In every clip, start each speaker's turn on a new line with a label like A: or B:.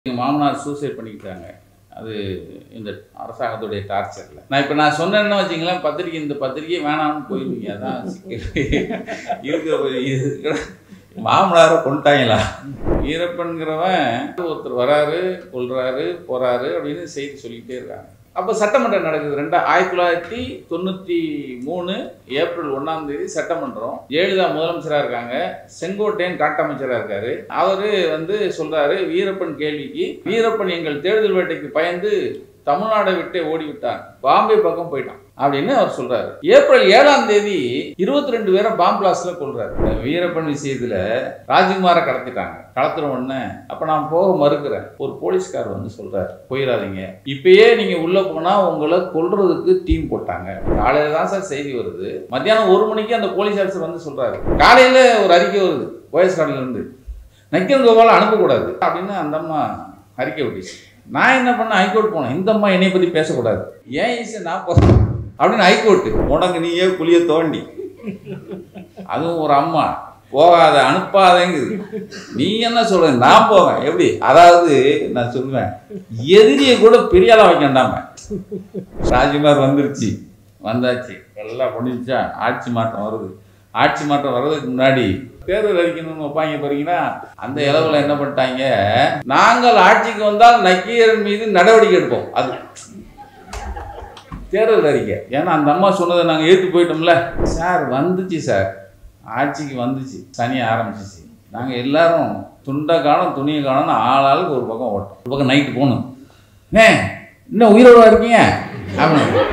A: எங்கள் மாமனார் சூசைட் பண்ணிக்கிட்டாங்க அது இந்த அரசாங்கத்துடைய டார்ச்சரில் நான் இப்போ நான் சொன்னேன்னு வச்சிங்களேன் பத்திரிக்கை இந்த பத்திரிக்கை வேணாம்னு போயிருவீங்க அதான் சிக்கல் இருக்கிற ஒரு- இருக்கிற மாமனாரை கொண்டுட்டாங்களா வீரப்பன்கிறவன் ஒருத்தர் வராரு கொல்றாரு போறாரு அப்படின்னு செய்தி சொல்லிக்கிட்டே இருக்காங்க அப்போ சட்டமன்றம் நடக்குது ரெண்டா ஆயிரத்தி தொள்ளாயிரத்தி தொண்ணூற்றி மூணு ஏப்ரல் ஒன்றாம் தேதி சட்டமன்றம் ஜெயலலிதா முதலமைச்சராக இருக்காங்க செங்கோட்டையன் காட்டமைச்சராக இருக்காரு அவரு வந்து சொல்றாரு வீரப்பன் கேள்விக்கு வீரப்பன் எங்கள் தேர்தல் வேட்டைக்கு பயந்து தமிழ்நாடை விட்டே ஓடிவிட்டான் பாம்பே பக்கம் போயிட்டான் அப்படின்னு அவர் சொல்றாரு ஏப்ரல் ஏழாம் தேதி இருபத்தி ரெண்டு பேரை பாம் பிளாஸ்ட்ல கொள்றாரு இந்த வீரப்பன் விஷயத்துல ராஜ்குமாரை கடத்திட்டாங்க கடத்துற உடனே அப்ப நான் போக மறுக்கிறேன் ஒரு போலீஸ்கார் வந்து சொல்றாரு போயிடாதீங்க இப்பயே நீங்க உள்ள போனா உங்களை கொல்றதுக்கு டீம் போட்டாங்க காலையில தான் சார் செய்தி வருது மத்தியானம் ஒரு மணிக்கு அந்த போலீஸ் ஆஃபீஸர் வந்து சொல்றாரு காலையில ஒரு அறிக்கை வருது போயஸ் கார்டுல இருந்து நக்கீரன் கோபாலை அனுப்பக்கூடாது அப்படின்னு அந்த அம்மா அறிக்கை விட்டுச்சு நான் என்ன பண்ண ஹைகோர்ட் போனேன் இந்த அம்மா என்னை பற்றி பேசக்கூடாது ஏன் ஈஸி நான் போகிறேன் அப்படின்னு ஹைகோர்ட்டு உனக்கு நீயே புளிய தோண்டி அதுவும் ஒரு அம்மா போகாத அனுப்பாதங்குது நீ என்ன சொல்ற நான் போவேன் எப்படி அதாவது நான் சொல்லுவேன் எதிரியை கூட பெரிய ஆளா வைக்க வேண்டாம ராஜ்குமார் வந்துருச்சு வந்தாச்சு எல்லாம் பண்ணிச்சா ஆட்சி மாற்றம் வருது ஆட்சி மாற்றம் வர்றதுக்கு முன்னாடி தேர்தல் அறிக்கணும்னு வைப்பாங்க பாருங்கன்னா அந்த இளவுல என்ன பண்ணிட்டாங்க நாங்கள் ஆட்சிக்கு வந்தால் நக்கீரன் மீது நடவடிக்கை எடுப்போம் அது தேர்தல் அறிக்கை ஏன்னா அந்த அம்மா சொன்னதை நாங்கள் ஏற்று போயிட்டோம்ல சார் வந்துச்சு சார் ஆட்சிக்கு வந்துச்சு சனி ஆரம்பிச்சிச்சு நாங்கள் எல்லாரும் துண்டை காணும் துணியை காணும்னு ஆளாளுக்கு ஒரு பக்கம் ஓட்டோம் ஒரு பக்கம் நைட்டு போகணும் ஏ இன்னும் உயிரோட இருக்கீங்க அப்படின்னு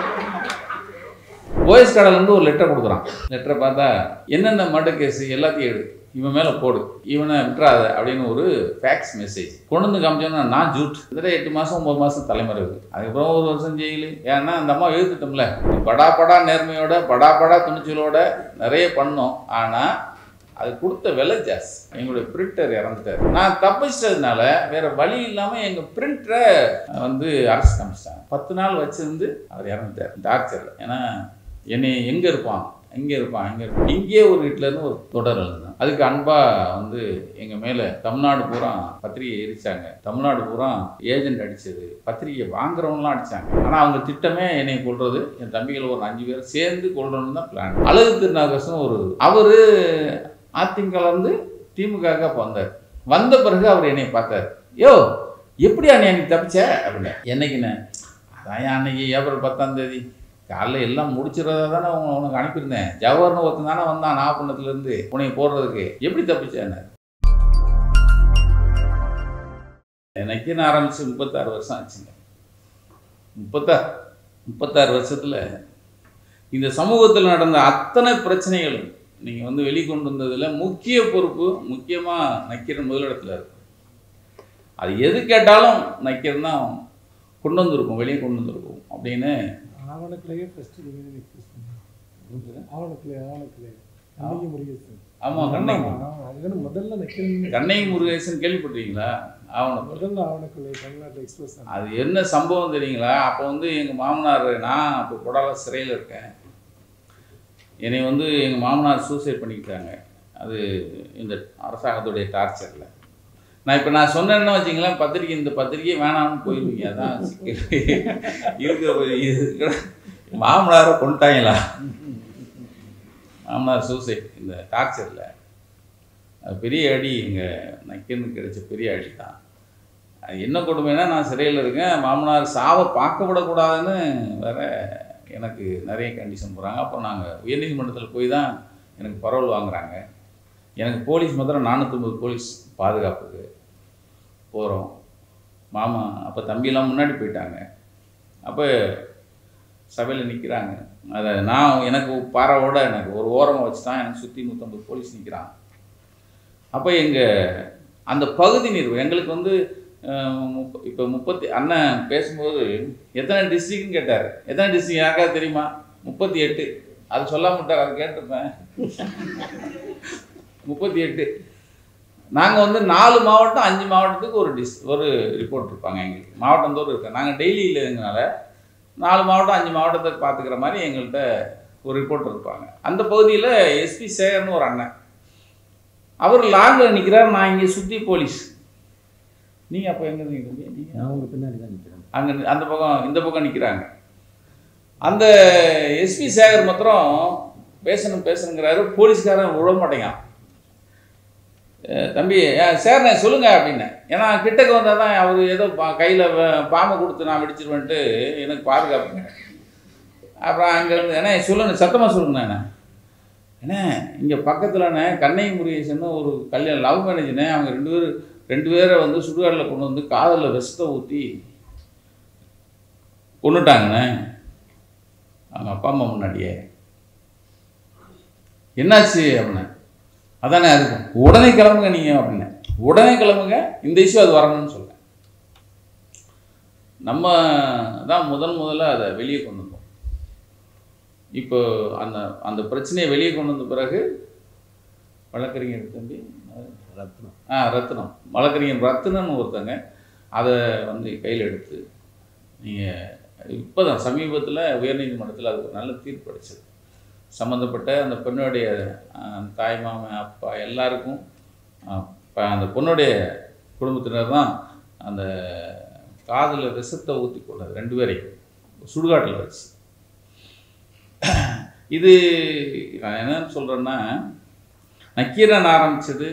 A: போயஸ் கடலேருந்து ஒரு லெட்டர் கொடுக்குறான் லெட்டரை பார்த்தா என்னென்ன மர்டர் கேஸ் எல்லாத்தையும் எடு இவன் மேலே போடு இவனை விட்டுறாத அப்படின்னு ஒரு ஃபேக்ஸ் மெசேஜ் கொண்டு வந்து காமிச்சோன்னா நான் ஜூட் இதில் எட்டு மாதம் ஒம்பது மாதம் தலைமறைவு அதுக்கப்புறம் ஒரு வருஷம் ஜெயிலு ஏன்னா அந்த அம்மா எழுத்துட்டோம்ல படா படா நேர்மையோட படா படா துணிச்சலோட நிறைய பண்ணோம் ஆனால் அது கொடுத்த விலை ஜாஸ்தி எங்களுடைய பிரிண்டர் இறந்துட்டார் நான் தப்பிச்சதுனால வேற வழி இல்லாமல் எங்கள் பிரிண்டரை வந்து அரசு காமிச்சிட்டாங்க பத்து நாள் வச்சிருந்து அவர் இறந்துட்டார் டார்ச்சரில் ஏன்னா என்னை எங்கே இருப்பான் இங்கே இருப்பான் இங்கே இருப்பான் இங்கேயே ஒரு வீட்டிலேருந்து ஒரு தொடர் எழுதுதான் அதுக்கு அன்பாக வந்து எங்கள் மேலே தமிழ்நாடு பூரா பத்திரிகை எரிச்சாங்க தமிழ்நாடு பூரா ஏஜென்ட் அடிச்சது பத்திரிகை வாங்குறவங்களாம் அடிச்சாங்க ஆனால் அவங்க திட்டமே என்னை கொள்றது என் தம்பிகள் ஒரு அஞ்சு பேர் சேர்ந்து கொள்றோன்னு தான் பிளான் அழகு திருநாகரசன் ஒரு அவர் அதிமுகலேருந்து திமுக வந்தார் வந்த பிறகு அவர் என்னை பார்த்தார் யோ எப்படி அண்ணே நீ தப்பிச்ச அப்படின்னு என்னைக்குண்ணே அதான் அன்னைக்கு ஏப்ரல் பத்தாம் தேதி காலைல எல்லாம் முடிச்சிடறதா தானே உன உனக்கு அனுப்பியிருந்தேன் ஜவஹர்னு ஒருத்தன் தானே வந்தான் நாகப்பட்டினத்துலேருந்து உன்னை போடுறதுக்கு எப்படி தப்பிச்சேன்னு எனக்குன்னு ஆரம்பிச்சு முப்பத்தாறு வருஷம் ஆச்சுங்க முப்பத்தாறு முப்பத்தாறு வருஷத்தில் இந்த சமூகத்தில் நடந்த அத்தனை பிரச்சனைகளும் நீங்கள் வந்து வெளிக்கொண்டு வந்ததில் முக்கிய பொறுப்பு முக்கியமாக நக்கீரன் முதலிடத்தில் இருக்கும் அது எது கேட்டாலும் நக்கீரன் தான் கொண்டு வந்திருக்கும் வெளியே கொண்டு வந்திருக்கும் அப்படின்னு
B: ஆவணக்கிளையே ஃபர்ஸ்ட் நீங்கள் எக்ஸ்பிரஸ் பண்ணுங்க ஆவணக்கிளை ஆவணக்கிளை கண்ணகி முருகேசன்
A: ஆமாம் கண்ணகி
B: அதுன்னு முதல்ல நக்கிறீங்க
A: கண்ணகி முருகேசன் கேள்விப்பட்டிருக்கீங்களா ஆவணம்
B: முதல்ல ஆவணக்கிளை தமிழ்நாட்டில் எக்ஸ்பிரஸ்
A: அது என்ன சம்பவம் தெரியுங்களா அப்போ வந்து எங்கள் மாமனார் நான் அப்போ கொடால சிறையில் இருக்கேன் என்னை வந்து எங்கள் மாமனார் சூசைட் பண்ணிக்கிட்டாங்க அது இந்த அரசாங்கத்துடைய டார்ச்சரில் நான் இப்போ நான் சொன்னேன்னு வச்சிங்களேன் பத்திரிக்கை இந்த பத்திரிக்கை வேணாம்னு போயிருவீங்க அதான் சிக்கல் இருக்கிற ஒரு- இருக்கிற மாமனாரை கொண்டுட்டாங்களா மாமனார் சூசைட் இந்த டார்ச்சரில் அது பெரிய அடி எங்கள் நக்கனுக்கு கிடைச்ச பெரிய அடி தான் அது என்ன கொடுமைன்னா நான் சிறையில் இருக்கேன் மாமனார் சாவை பார்க்க விடக்கூடாதுன்னு வேற எனக்கு நிறைய கண்டிஷன் போகிறாங்க அப்போ நாங்கள் உயர்நீதிமன்றத்தில் போய் தான் எனக்கு பரவல் வாங்குறாங்க எனக்கு போலீஸ் மாத்திரம் நானூற்றம்பது போலீஸ் பாதுகாப்புக்கு போகிறோம் மாமா அப்போ தம்பியெல்லாம் முன்னாடி போயிட்டாங்க அப்போ சபையில் நிற்கிறாங்க அதை நான் எனக்கு பாறாவோட எனக்கு ஒரு ஓரமாக வச்சுட்டான் எனக்கு சுற்றி நூற்றம்பது போலீஸ் நிற்கிறான் அப்போ எங்கள் அந்த பகுதி நிர்வாகம் எங்களுக்கு வந்து இப்போ முப்பத்தி அண்ணன் பேசும்போது எத்தனை டிஸ்ட்ரிக்ட்னு கேட்டார் எத்தனை டிஸ்ட்ரிக்ட் யாருக்காவது தெரியுமா முப்பத்தி எட்டு அது சொல்லாம விட்டார் அது கேட்டிருப்பேன் முப்பத்தி எட்டு நாங்கள் வந்து நாலு மாவட்டம் அஞ்சு மாவட்டத்துக்கு ஒரு டிஸ் ஒரு ரிப்போர்ட் இருப்பாங்க எங்களுக்கு மாவட்டம் தோறும் இருக்கேன் நாங்கள் டெய்லி இல்லைங்கனால நாலு மாவட்டம் அஞ்சு மாவட்டத்தை பார்த்துக்கிற மாதிரி எங்கள்கிட்ட ஒரு ரிப்போர்ட் இருப்பாங்க அந்த பகுதியில் எஸ்பி சேகர்னு ஒரு அண்ணன் அவர் லாங்கில் நிற்கிறார் நான் இங்கே சுற்றி போலீஸ் நீங்கள் அப்போ எங்கே இருந்தீங்க தம்பி நீங்கள்
C: நான் உங்க பின்னாடி தான் நிற்கிறேன்
A: அங்கே அந்த பக்கம் இந்த பக்கம் நிற்கிறாங்க அந்த எஸ்பி சேகர் மாத்திரம் பேசணும் பேசணுங்கிறாரு போலீஸ்காரன் விட மாட்டேங்கான் அஹ் தம்பி அஹ் சேர்ண்ணே சொல்லுங்க அப்படின்னு ஏன்னா கிட்டக்க வந்தால் தான் அவர் ஏதோ கையில் பாம்பை கொடுத்து நான் வெடிச்சிருவேன்ட்டு எனக்கு பாதுகாப்புங்க அப்புறம் அங்கேருந்து ஏன்னா சொல்லுங்க சத்தமாக சொல்லுங்கண்ணே என்ன அண்ணே இங்கே பக்கத்துலண்ணே கண்ணை முருகேசன்னு ஒரு கல்யாணம் லவ் மேரேஜ்ண்ணே அவங்க ரெண்டு பேரும் ரெண்டு பேரை வந்து சுடுகாட்டில் கொண்டு வந்து காதலில் விஷத்தை ஊற்றி கொண்டுட்டாங்கண்ணே அவங்க அப்பா அம்மா முன்னாடியே என்னாச்சு அப்படின்னே அதானே இருக்கும் உடனே கிளம்புங்க நீங்கள் அப்படின்னேன் உடனே கிளம்புங்க இந்த இஷ்யூ அது வரணும்னு சொல்லுங்க நம்ம தான் முதன் முதல்ல அதை வெளியே கொண்டு வந்தோம் இப்போ அந்த அந்த பிரச்சனையை வெளியே கொண்டு வந்த பிறகு வழக்கறிஞர் தம்பி
C: ரத்னம்
A: ஆ ரத்னம் வழக்கறிஞர் ரத்னன்னு ஒருத்தங்க அதை வந்து கையில் எடுத்து நீங்கள் இப்போ தான் சமீபத்தில் உயர்நீதிமன்றத்தில் அதுக்கு ஒரு நல்ல தீர்ப்பு அடிச்சது சம்மந்தப்பட்ட அந்த பெண்ணுடைய ஆ, தாய் மாமன் அப்பா எல்லாருக்கும் ஆ, ப- அந்த பொண்ணுடைய குடும்பத்தினர் தான் அந்த காதில் விஷத்தை ஊற்றி கொண்டது ரெண்டு பேரையும் சுடுகாட்டில் வச்சு இது நான் என்னன்னு சொல்கிறேன்னா நக்கீரன் ஆரம்பிச்சது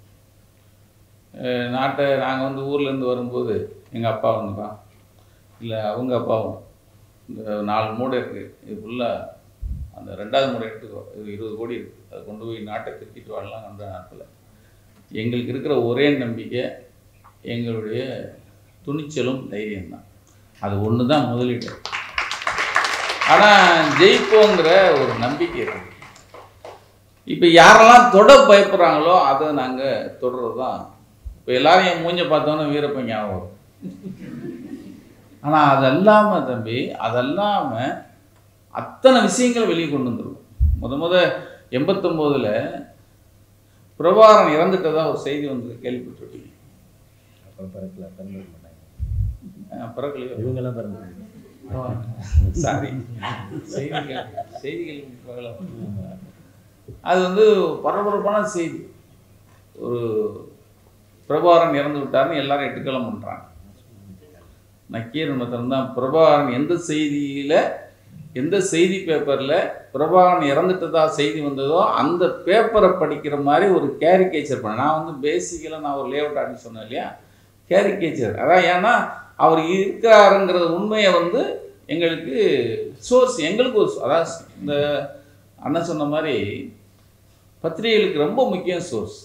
A: அஹ் நாட்டை நாங்கள் வந்து ஊர்லேருந்து வரும்போது எங்கள் அப்பா வந்துப்பா இல்லை அவங்க அப்பாவும் இந்த நாலு மூடை இருக்குது இது ஃபுல்லாக அந்த ரெண்டாவது மூடை எடுத்துக்கோ இது இருபது கோடி இருக்குது அதை கொண்டு போய் நாட்டை திருத்திட்டு வாழலாம் அந்த நாட்டில் எங்களுக்கு இருக்கிற ஒரே நம்பிக்கை எங்களுடைய துணிச்சலும் தைரியம்தான் அது ஒன்று தான் முதலீடு ஆனால் ஜெயிப்போங்கிற ஒரு நம்பிக்கை இருக்கு இப்போ யாரெல்லாம் தொட பயப்படுறாங்களோ அதை நாங்கள் தொடர்றது தான் இப்போ எல்லாரும் என் மூஞ்ச பார்த்தோன்னே வீரப்பன் ஞாபகம் வரும் ஆனால் அதல்லாம தம்பி அதல்லாம அத்தனை விஷயங்களை வெளியே கொண்டு வந்துருவோம் முத முத எண்பத்தொம்போதில் பிரபாகரன் இறந்துட்டதா ஒரு செய்தி வந்து கேள்விப்பட்டிருக்கீங்க
C: அப்புறம் பிறக்கல பிறந்திருக்க மாட்டாங்க
A: அஹ் பிறக்கலையோ
C: இவங்கெல்லாம் பிறந்திருக்காங்க
A: சாரி செய்திகள் செய்திகள் பகலாம். அது வந்து பரபரப்பான செய்தி ஒரு பிரபாகரன் இறந்து விட்டார்னு எல்லாரும் எட்டுக்களம் பண்ணுறாங்க நக்கீரன் மாத்திரம் தான் பிரபாகரன் எந்த செய்தியில் எந்த செய்தி பேப்பரில் பிரபாகரன் இறந்துட்டதா செய்தி வந்ததோ அந்த பேப்பரை படிக்கிற மாதிரி ஒரு கேரிகேச்சர் பண்ணேன் நான் வந்து பேசிக்கலாக நான் ஒரு லேஅவுட் ஆடி சொன்னேன் இல்லையா கேரிகேச்சர் அதான் ஏன்னா அவர் இருக்கிறாருங்கிறது உண்மையை வந்து எங்களுக்கு சோர்ஸ் எங்களுக்கு ஒரு அதான் இந்த அண்ணன் சொன்ன மாதிரி பத்திரிகைகளுக்கு ரொம்ப முக்கியம் சோர்ஸ்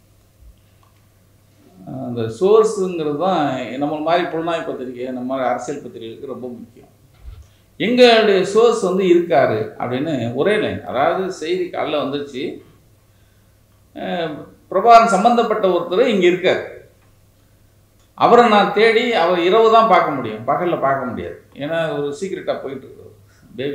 A: அந்த சோர்ஸுங்கிறது தான் நம்ம மாதிரி புலனாய் பத்திரிகை நம்ம மாதிரி அரசியல் பத்திரிகைகளுக்கு ரொம்ப முக்கியம் எங்களுடைய சோர்ஸ் வந்து இருக்காரு அப்படின்னு ஒரே லைன் அதாவது செய்தி காலைல வந்துருச்சு அஹ் பிரபாகரன் சம்பந்தப்பட்ட ஒருத்தர் இங்கே இருக்கார் அவரை நான் தேடி அவர் இரவு தான் பார்க்க முடியும் பகலில் பார்க்க முடியாது ஏன்னா ஒரு சீக்கிரட்டாக போயிட்டு இருக்கு பேபி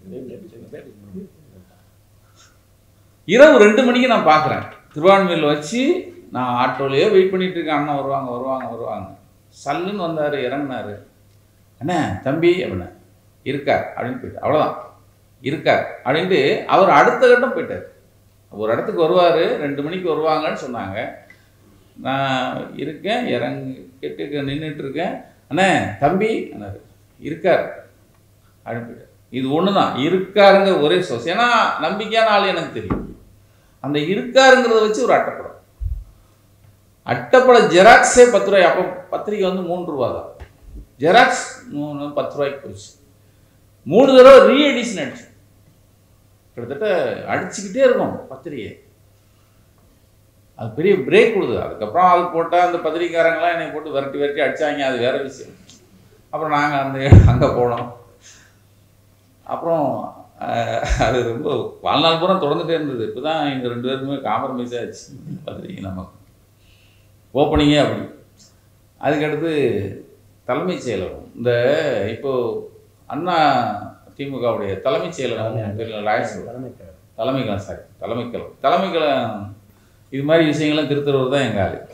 A: இரவு ரெண்டு மணிக்கு நான் பார்க்குறேன் திருவான்மையில் வச்சு நான் ஆட்டோலேயே வெயிட் பண்ணிட்டு இருக்கேன் அண்ணன் வருவாங்க வருவாங்க வருவாங்க சல்லுன்னு வந்தார் இறங்குனாரு அண்ணே தம்பி அப்படின்னா இருக்கார் அப்படின்னு போயிட்டு அவ்வளோதான் இருக்கார் அப்படின்ட்டு அவர் அடுத்த கட்டம் போயிட்டார் ஒரு இடத்துக்கு வருவார் ரெண்டு மணிக்கு வருவாங்கன்னு சொன்னாங்க நான் இருக்கேன் இறங்கு கெட்டு நின்றுட்டு இருக்கேன் அண்ணே தம்பி அண்ணாரு இருக்கார் அப்படின்னு போயிட்டார் இது ஒன்று தான் இருக்காருங்க ஒரே சோர்ஸ் ஏன்னா நம்பிக்கையான ஆள் எனக்கு தெரியும் அந்த இருக்காருங்கிறத வச்சு ஒரு அட்டைப்படம் அட்டைப்பட ஜெராக்ஸே பத்து ரூபாய் அப்போ பத்திரிக்கை வந்து மூன்று ரூபா தான் ஜெராக்ஸ் மூணு பத்து ரூபாய்க்கு போச்சு மூணு தடவை ரீ எடிஷன் அடிச்சோம் கிட்டத்தட்ட அடிச்சுக்கிட்டே இருக்கும் பத்திரிகை அது பெரிய பிரேக் கொடுது அதுக்கப்புறம் அது போட்டால் அந்த பத்திரிக்கைக்காரங்களாம் என்னை போட்டு விரட்டி விரட்டி அடிச்சாங்க அது வேற விஷயம் அப்புறம் நாங்கள் அந்த அங்கே போனோம் அப்புறம் அஹ், அது ரொம்ப வாழ்நாள் பூரா தொடர்ந்துட்டே இருந்தது இப்போ தான் எங்கள் ரெண்டு பேருக்குமே காம்ப்ரமைஸ் ஆச்சு பத்திரிக்கை நமக்கு ஓப்பனிங்கே அப்படி அதுக்கடுத்து தலைமைச் செயலகம் இந்த இப்போ அண்ணா திமுகவுடைய தலைமைச் செயலகம் தெரியல லாயர்ஸ்
C: தலைமைக்காரர்
A: தலைமைக்கலம் சாரி தலைமைக்கலம் தலைமைக்கலம் இது மாதிரி விஷயங்கள்லாம் திருத்துறவர் தான் எங்கள் ஆளு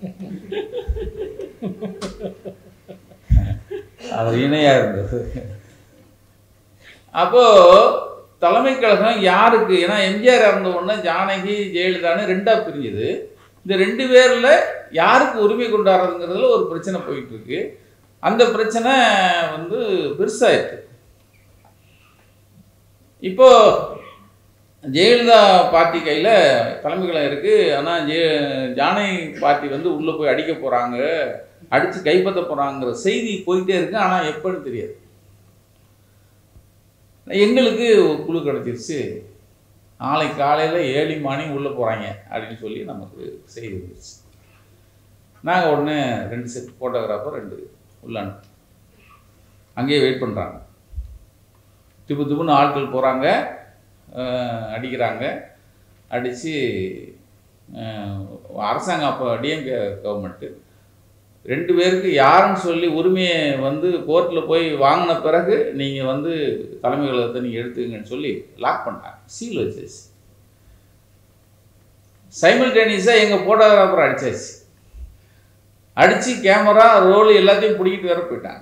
A: அவர் இணையாக இருந்தது அப்போ தலைமை கழகம் யாருக்கு ஏன்னா எம்ஜிஆர் இறந்த உடனே ஜானகி ஜெயலலிதான்னு ரெண்டாக பிரிஞ்சுது இந்த ரெண்டு பேரில் யாருக்கு உரிமை கொண்டாடுறதுங்கிறதுல ஒரு பிரச்சனை போயிட்டு இருக்கு அந்த பிரச்சனை வந்து பெருசாயிருக்கு இப்போ ஜெயலலிதா பார்ட்டி கையில் தலைமைகளம் இருக்குது ஆனால் ஜெ ஜானகி பார்ட்டி வந்து உள்ளே போய் அடிக்க போகிறாங்க அடித்து கைப்பற்ற போகிறாங்கிற செய்தி போயிட்டே இருக்கு ஆனால் எப்போன்னு தெரியாது எங்களுக்கு ஒரு குழு கிடச்சிருச்சு நாளை காலையில் ஏழு மணி உள்ளே போகிறாங்க அப்படின்னு சொல்லி நமக்கு செய்தி வந்துருச்சு நாங்கள் உடனே ரெண்டு செட் ஃபோட்டோகிராஃபர் ரெண்டு உள்ள அனுப்பு அங்கேயே வெயிட் பண்ணுறாங்க திப்பு திப்புன்னு ஆட்கள் போகிறாங்க அடிக்கிறாங்க அடித்து அரசாங்கம் அப்போ டிஎம்கே கவர்மெண்ட்டு ரெண்டு பேருக்கு யாருன்னு சொல்லி உரிமையை வந்து கோர்ட்டில் போய் வாங்கின பிறகு நீங்கள் வந்து தலைமை கழகத்தை நீங்கள் எடுத்துக்கங்கன்னு சொல்லி லாக் பண்ணிட்டாங்க சீல் வச்சாச்சு சைமல்டேனியஸாக எங்கள் ஃபோட்டோகிராஃபர் அடிச்சாச்சு அடித்து கேமரா ரோல் எல்லாத்தையும் பிடிக்கிட்டு வேற போயிட்டாங்க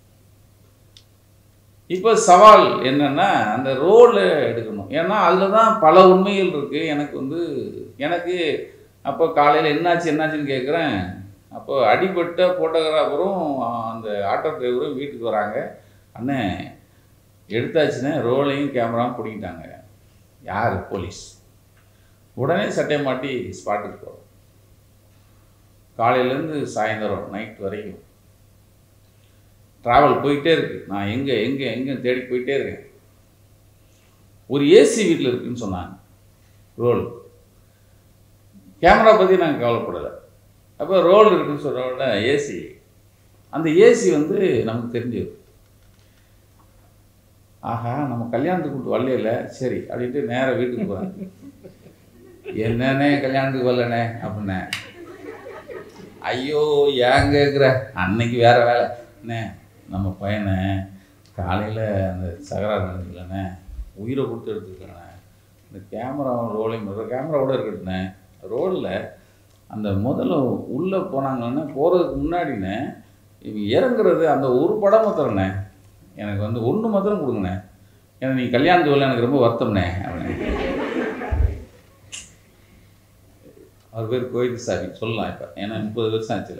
A: இப்போ சவால் என்னன்னா அந்த ரோல் எடுக்கணும் ஏன்னா அதில் தான் பல உண்மைகள் இருக்குது எனக்கு வந்து எனக்கு அப்போ காலையில் என்னாச்சு என்னாச்சுன்னு கேட்குறேன் அப்போ அடிபட்ட ஃபோட்டோகிராஃபரும் அந்த ஆட்டோ டிரைவரும் வீட்டுக்கு வராங்க அண்ணே எடுத்தாச்சுன்னே ரோலையும் கேமராவும் பிடிக்கிட்டாங்க யார் போலீஸ் உடனே சட்டை மாட்டி ஸ்பாட்டுக்கு போகிறோம் காலையிலேருந்து சாயந்தரம் நைட் வரைக்கும் ட்ராவல் போயிட்டே இருக்கு நான் எங்கே எங்கே எங்கே தேடி போயிட்டே இருக்கேன் ஒரு ஏசி வீட்டில் இருக்குன்னு சொன்னாங்க ரோல் கேமரா பற்றி நாங்கள் கவலைப்படலை அப்போ ரோல் இருக்குன்னு சொல்கிற உடனே ஏசி அந்த ஏசி வந்து நமக்கு தெரிஞ்சது ஆஹா நம்ம கல்யாணத்துக்கு கூப்பிட்டு வரலையில சரி அப்படின்ட்டு நேராக வீட்டுக்கு போகிறேன் என்னண்ணே கல்யாணத்துக்கு வரலண்ணே அப்படின்னேன் ஐயோ ஏன் கேட்குற அன்னைக்கு வேற வேலை அண்ணே நம்ம பையனை காலையில் அந்த சகராறு நடந்துக்கலண்ணே உயிரை கொடுத்து எடுத்துக்கலண்ணே இந்த கேமரா ரோலையும் கேமராவோட இருக்கட்டுண்ணே ரோலில் அந்த முதல்ல உள்ளே போனாங்கன்னு போகிறதுக்கு முன்னாடிண்ணே இவங்க இறங்குறது அந்த ஒரு படம் மாத்திரண்ணே எனக்கு வந்து ஒன்று மாத்திரம் கொடுங்கண்ணே ஏன்னா நீ கல்யாணத்து வரல எனக்கு ரொம்ப வருத்தம்ண்ணே அப்படின்னு அவர் பேர் கோயில் சாமி சொல்லலாம் இப்போ ஏன்னா முப்பது வருஷம் ஆச்சுல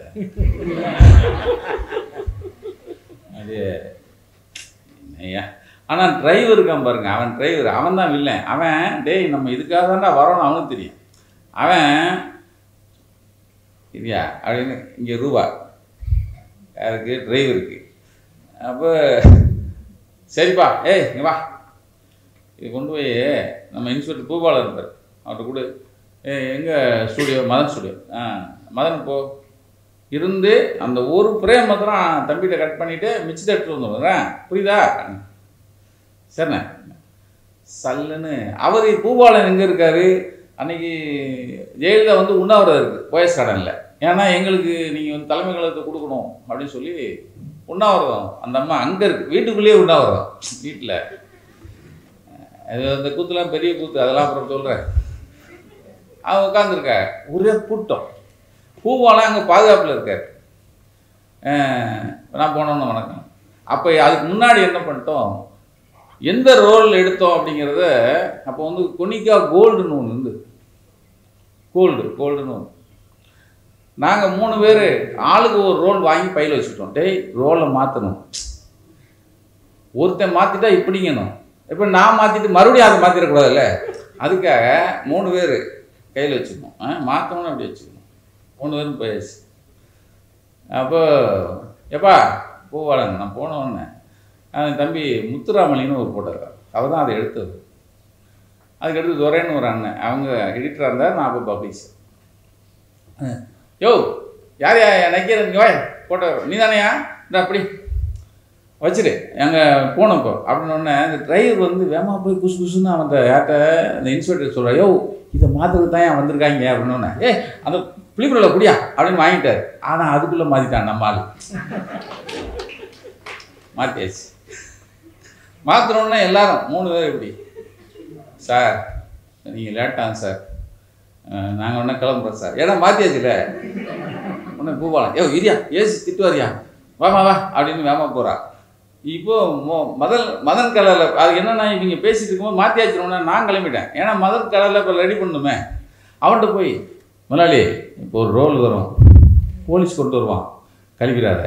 A: அது ஐயா ஆனால் டிரைவர் இருக்கான் பாருங்க அவன் டிரைவர் அவன் தான் வில்லன் அவன் டேய் நம்ம இதுக்காக தான்டா வரோன்னு அவனுக்கு தெரியும் அவன் இல்லையா அப்படின்னு இங்கே ரூபா யாருக்கு டிரைவருக்கு அப்போ சரிப்பா ஏய் இங்கே வா இது கொண்டு போய் நம்ம இன்ஸ்பெக்டர் பூபாலர் இருப்பார் அவர்கிட்ட கூட ஏ எங்கே ஸ்டூடியோ மதன் ஸ்டூடியோ ஆ மதன் போ இருந்து அந்த ஒரு ஃப்ரேம் மாத்திரம் தம்பிகிட்ட கட் பண்ணிவிட்டு மிச்சத்தை எடுத்துட்டு வந்துடுறேன் புரியுதா சரிண்ணே சல்லுன்னு அவர் பூபாலன் எங்கே இருக்காரு அன்னைக்கு ஜெயலலிதா வந்து உண்ணாவிரதம் இருக்குது போயஸ் கார்டனில் ஏன்னா எங்களுக்கு நீங்கள் வந்து தலைமை கழகத்தை கொடுக்கணும் அப்படின்னு சொல்லி உண்ணாவிரதம் அந்த அம்மா அங்கே இருக்கு வீட்டுக்குள்ளேயே உண்ணாவிரதம் வீட்டில் அது அந்த கூத்துலாம் பெரிய கூத்து அதெல்லாம் அப்புறம் சொல்கிறேன் அவன் உட்காந்துருக்க ஒரே கூட்டம் பூவாலாம் அங்கே பாதுகாப்பில் இருக்கார் நான் போனோன்னு வணக்கம் அப்போ அதுக்கு முன்னாடி என்ன பண்ணிட்டோம் எந்த ரோல் எடுத்தோம் அப்படிங்கிறத அப்போ வந்து கொனிக்கா கோல்டுன்னு ஒன்று இருந்தது கோல்டு கோல்டுன்னு ஒன்று நாங்கள் மூணு பேர் ஆளுக்கு ஒரு ரோல் வாங்கி பையில் வச்சுட்டோம் டேய் ரோலை மாற்றணும் ஒருத்தன் மாற்றிட்டா இப்படிங்கணும் இப்போ நான் மாற்றிட்டு மறுபடியும் அதை மாற்றிடக்கூடாதுல்ல அதுக்காக மூணு பேர் கையில் வச்சுக்கணும் ஆ மாற்றணும்னு அப்படி வச்சுக்கணும் மூணு பேரும் போயாச்சு அப்போ எப்பா பூவாளன் நான் போன உடனே அவன் தம்பி முத்துராமலின்னு ஒரு போட்டோகிராஃபர் அவர் தான் அதை எடுத்தது அதுக்கு அடுத்து துரைன்னு ஒரு அண்ணன் அவங்க எடிட்டராக இருந்தார் நான் அப்போ பப்ளிஷ் யோ யார் யா நக்கீரன் இங்கே வாய் போட்டோ நீ தானையா இந்த அப்படி வச்சுரு அங்கே போனோம் இப்போ அப்படின்னு உடனே அந்த டிரைவர் வந்து வேமா போய் குசு குசுன்னு அவன் அந்த யார்கிட்ட அந்த இன்ஸ்பெக்டர் சொல்கிறான் யோ இதை மாற்றுறது தான் ஏன் வந்திருக்காங்க அப்படின்னு உடனே ஏ அந்த புளிக்குள்ள குடியா அப்படின்னு வாங்கிட்டார் ஆனால் அதுக்குள்ளே மாற்றிட்டான் நம்ம ஆள் மாற்றியாச்சு மாற்றினோடனே எல்லாரும் மூணு பேர் எப்படி சார் நீங்கள் லேட்டாங்க சார் நாங்கள் ஒன்றா கிளம்புறோம் சார் ஏன்னா மாற்றியாச்சுல உடனே பூபாலம் யோ இரியா ஏசி திட்டுவாரியா வாமா வா அப்படின்னு வேமா போகிறா இப்போ மோ மதன் மதன் கலரில் அது என்னன்னா இவங்க பேசிட்டு இருக்கும்போது மாற்றியாச்சுனோடனே நான் கிளம்பிட்டேன் ஏன்னா மதன் கலரில் இப்போ ரெடி பண்ணுமே அவன்கிட்ட போய் முதலாளி இப்போ ஒரு ரோல் வரும் போலீஸ் கொண்டு வருவான் கழிக்கிறாத